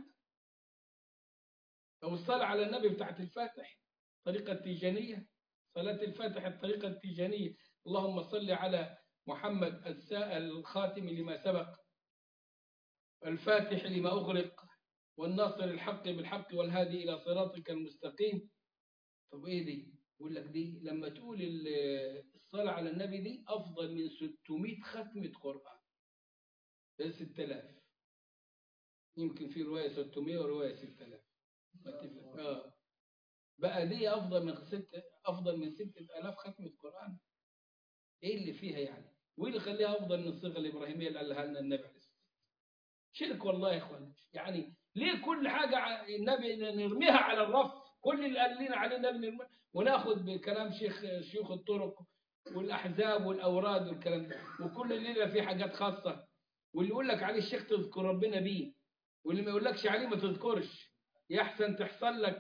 أو الصلاة على النبي بتاعت الفاتح طريقة تيجانية صلاة الفاتح الطريقة التيجانية اللهم صل على محمد الخاتم لما سبق الفاتح لما أغلق والناصر الحق بالحق والهادي إلى صراطك المستقيم طب إيه دي؟ يقول لك دي لما تقول الصلاة على النبي دي أفضل من 600 ختمة قرآن ده 6000 يمكن في رواية 600 ورواية 6000 آه. بقى دي أفضل من ست أفضل من 6000 ختمة قرآن إيه اللي فيها يعني؟ وإيه اللي يخليها أفضل من الصيغة الإبراهيمية اللي قالها لنا النبي عليه الصلاة شرك والله يا إخوان يعني ليه كل حاجة النبي نرميها على الرف كل اللي قال لنا عليه النبي نرميها وناخد بكلام شيخ شيوخ الطرق والأحزاب والأوراد والكلام ده وكل الليلة في حاجات خاصة واللي يقول لك عليه الشيخ تذكر ربنا بيه واللي ما يقولكش عليه ما تذكرش يحسن تحصل لك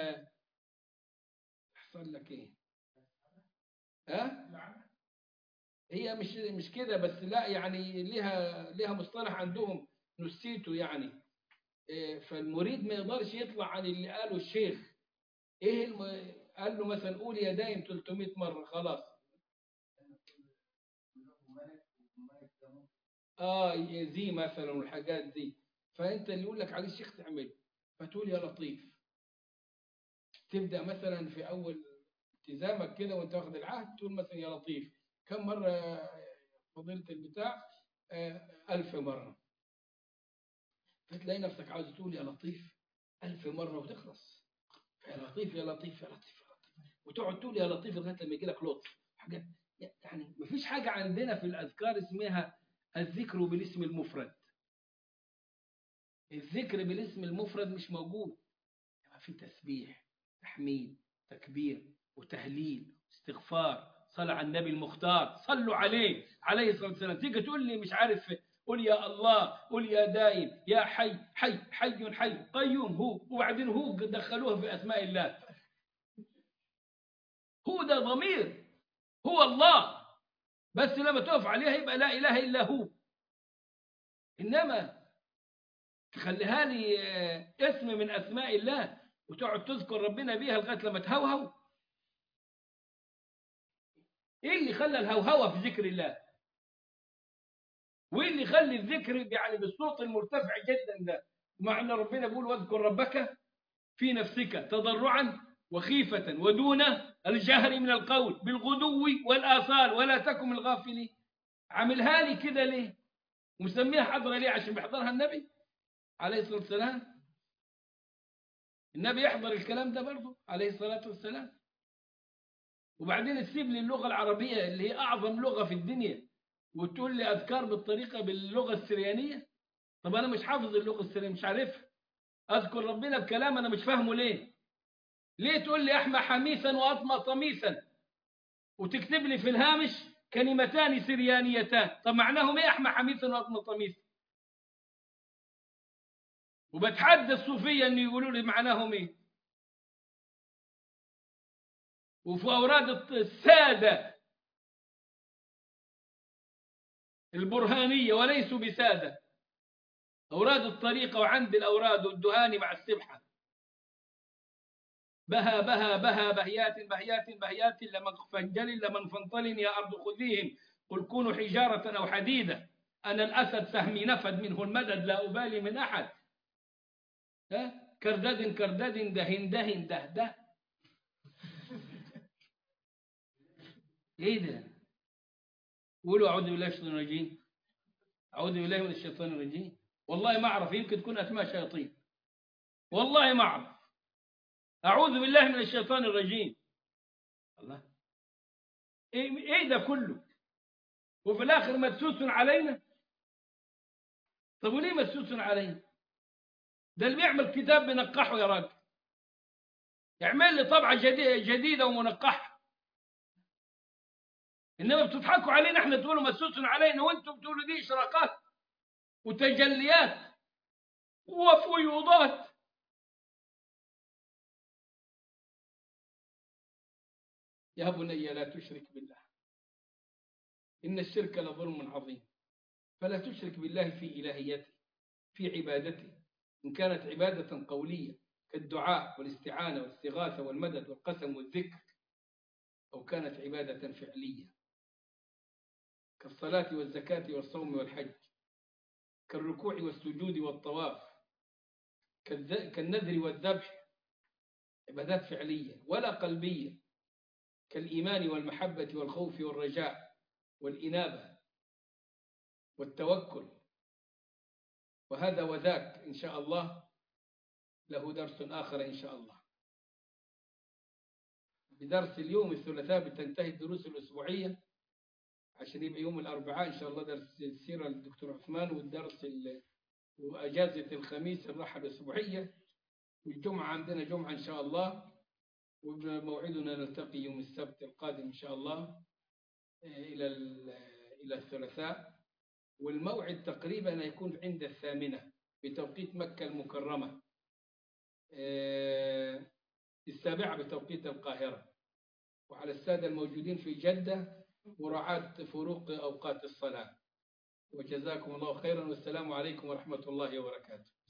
تحصل لك ايه ها هي مش مش كده بس لا يعني ليها ليها مصطلح عندهم نسيته يعني فالمريد ما يقدرش يطلع عن اللي قاله الشيخ ايه الم... قال له مثلا قول يا دايم 300 مرة خلاص اه زي مثلا والحاجات دي فانت اللي يقول لك عليه الشيخ تعمله فتقول يا لطيف تبدا مثلا في اول التزامك كده وانت واخد العهد تقول مثلا يا لطيف كم مره فضيله البتاع آه ألف مرة فتلاقي نفسك عاوز تقول يا لطيف ألف مرة وتخلص يا لطيف يا لطيف يا لطيف يا لطيف وتقعد تقول يا لطيف لغاية لما يجي لك لطف حاجات يعني مفيش حاجة عندنا في الأذكار اسمها الذكر بالاسم المفرد الذكر بالاسم المفرد مش موجود في تسبيح تحميد تكبير وتهليل استغفار صلاة على النبي المختار صلوا عليه عليه الصلاة والسلام تيجي تقول لي مش عارف قل يا الله قل يا دايم يا حي حي حي حي قيوم هو وبعدين هو دخلوها في أسماء الله هو ده ضمير هو الله بس لما تقف عليها يبقى لا إله إلا هو إنما تخليها لي آه، اسم من أسماء الله وتقعد تذكر ربنا بيها لغاية لما تهوهو إيه اللي خلى الهوهوة في ذكر الله وإيه اللي يخلي الذكر يعني بالصوت المرتفع جدا ده مع أن ربنا بيقول واذكر ربك في نفسك تضرعا وخيفة ودون الجهر من القول بالغدو والآصال ولا تكن من الغافلين عاملها لي كده ليه ومسميها حضرة ليه عشان بيحضرها النبي عليه الصلاة والسلام النبي يحضر الكلام ده برضه عليه الصلاة والسلام وبعدين تسيب لي اللغة العربية اللي هي أعظم لغة في الدنيا وتقول لي أذكار بالطريقة باللغة السريانية طب أنا مش حافظ اللغة السريانية مش عارفها أذكر ربنا بكلام أنا مش فاهمه ليه ليه تقول لي أحمى حميسا وأطمى طميسا وتكتب لي في الهامش كلمتان سريانيتان طب معناهم إيه أحمى حميسا وأطمى طميسا وبتحدى الصوفية أن يقولوا لي معناهم إيه وفي أوراد السادة البرهانية وليسوا بسادة أوراد الطريقة وعند الأوراد والدهان مع السبحة بها بها بها بهيات بهيات بهيات لمن فنجل لمن فانطل يا أرض خذيهم قل كونوا حجارة أو حديدة أنا الأسد سهمي نفد منه المدد لا أبالي من أحد ها كردد كردد دهن دهن ده ده ايه ده قولوا اعوذ بالله من الشيطان الرجيم اعوذ بالله من الشيطان الرجيم والله ما اعرف يمكن تكون اسماء شياطين والله ما اعرف اعوذ بالله من الشيطان الرجيم الله ايه ايه ده كله وفي الاخر مدسوس علينا طب وليه مدسوس علينا ده اللي بيعمل كتاب بنقحه يا راجل يعمل لي طبعة جديدة, جديدة ومنقحة إنما بتضحكوا علينا إحنا تقولوا مسوس علينا وأنتم بتقولوا دي إشراقات وتجليات وفيوضات يا بني لا تشرك بالله إن الشرك لظلم عظيم فلا تشرك بالله في إلهيته في عبادته إن كانت عبادة قولية كالدعاء والاستعانة والاستغاثة والمدد والقسم والذكر أو كانت عبادة فعلية كالصلاة والزكاة والصوم والحج كالركوع والسجود والطواف كالنذر والذبح عبادات فعلية ولا قلبية كالإيمان والمحبة والخوف والرجاء والإنابة والتوكل وهذا وذاك إن شاء الله له درس آخر إن شاء الله بدرس اليوم الثلاثاء بتنتهي الدروس الأسبوعية عشان يبقى يوم الأربعاء إن شاء الله درس السيرة للدكتور عثمان والدرس وأجازة الخميس الراحة الأسبوعية والجمعة عندنا جمعة إن شاء الله وموعدنا نلتقي يوم السبت القادم إن شاء الله إلى إلى الثلاثاء والموعد تقريبا هيكون عند الثامنة بتوقيت مكة المكرمة السابعة بتوقيت القاهرة وعلى السادة الموجودين في جدة مراعاة فروق أوقات الصلاة وجزاكم الله خيرا والسلام عليكم ورحمة الله وبركاته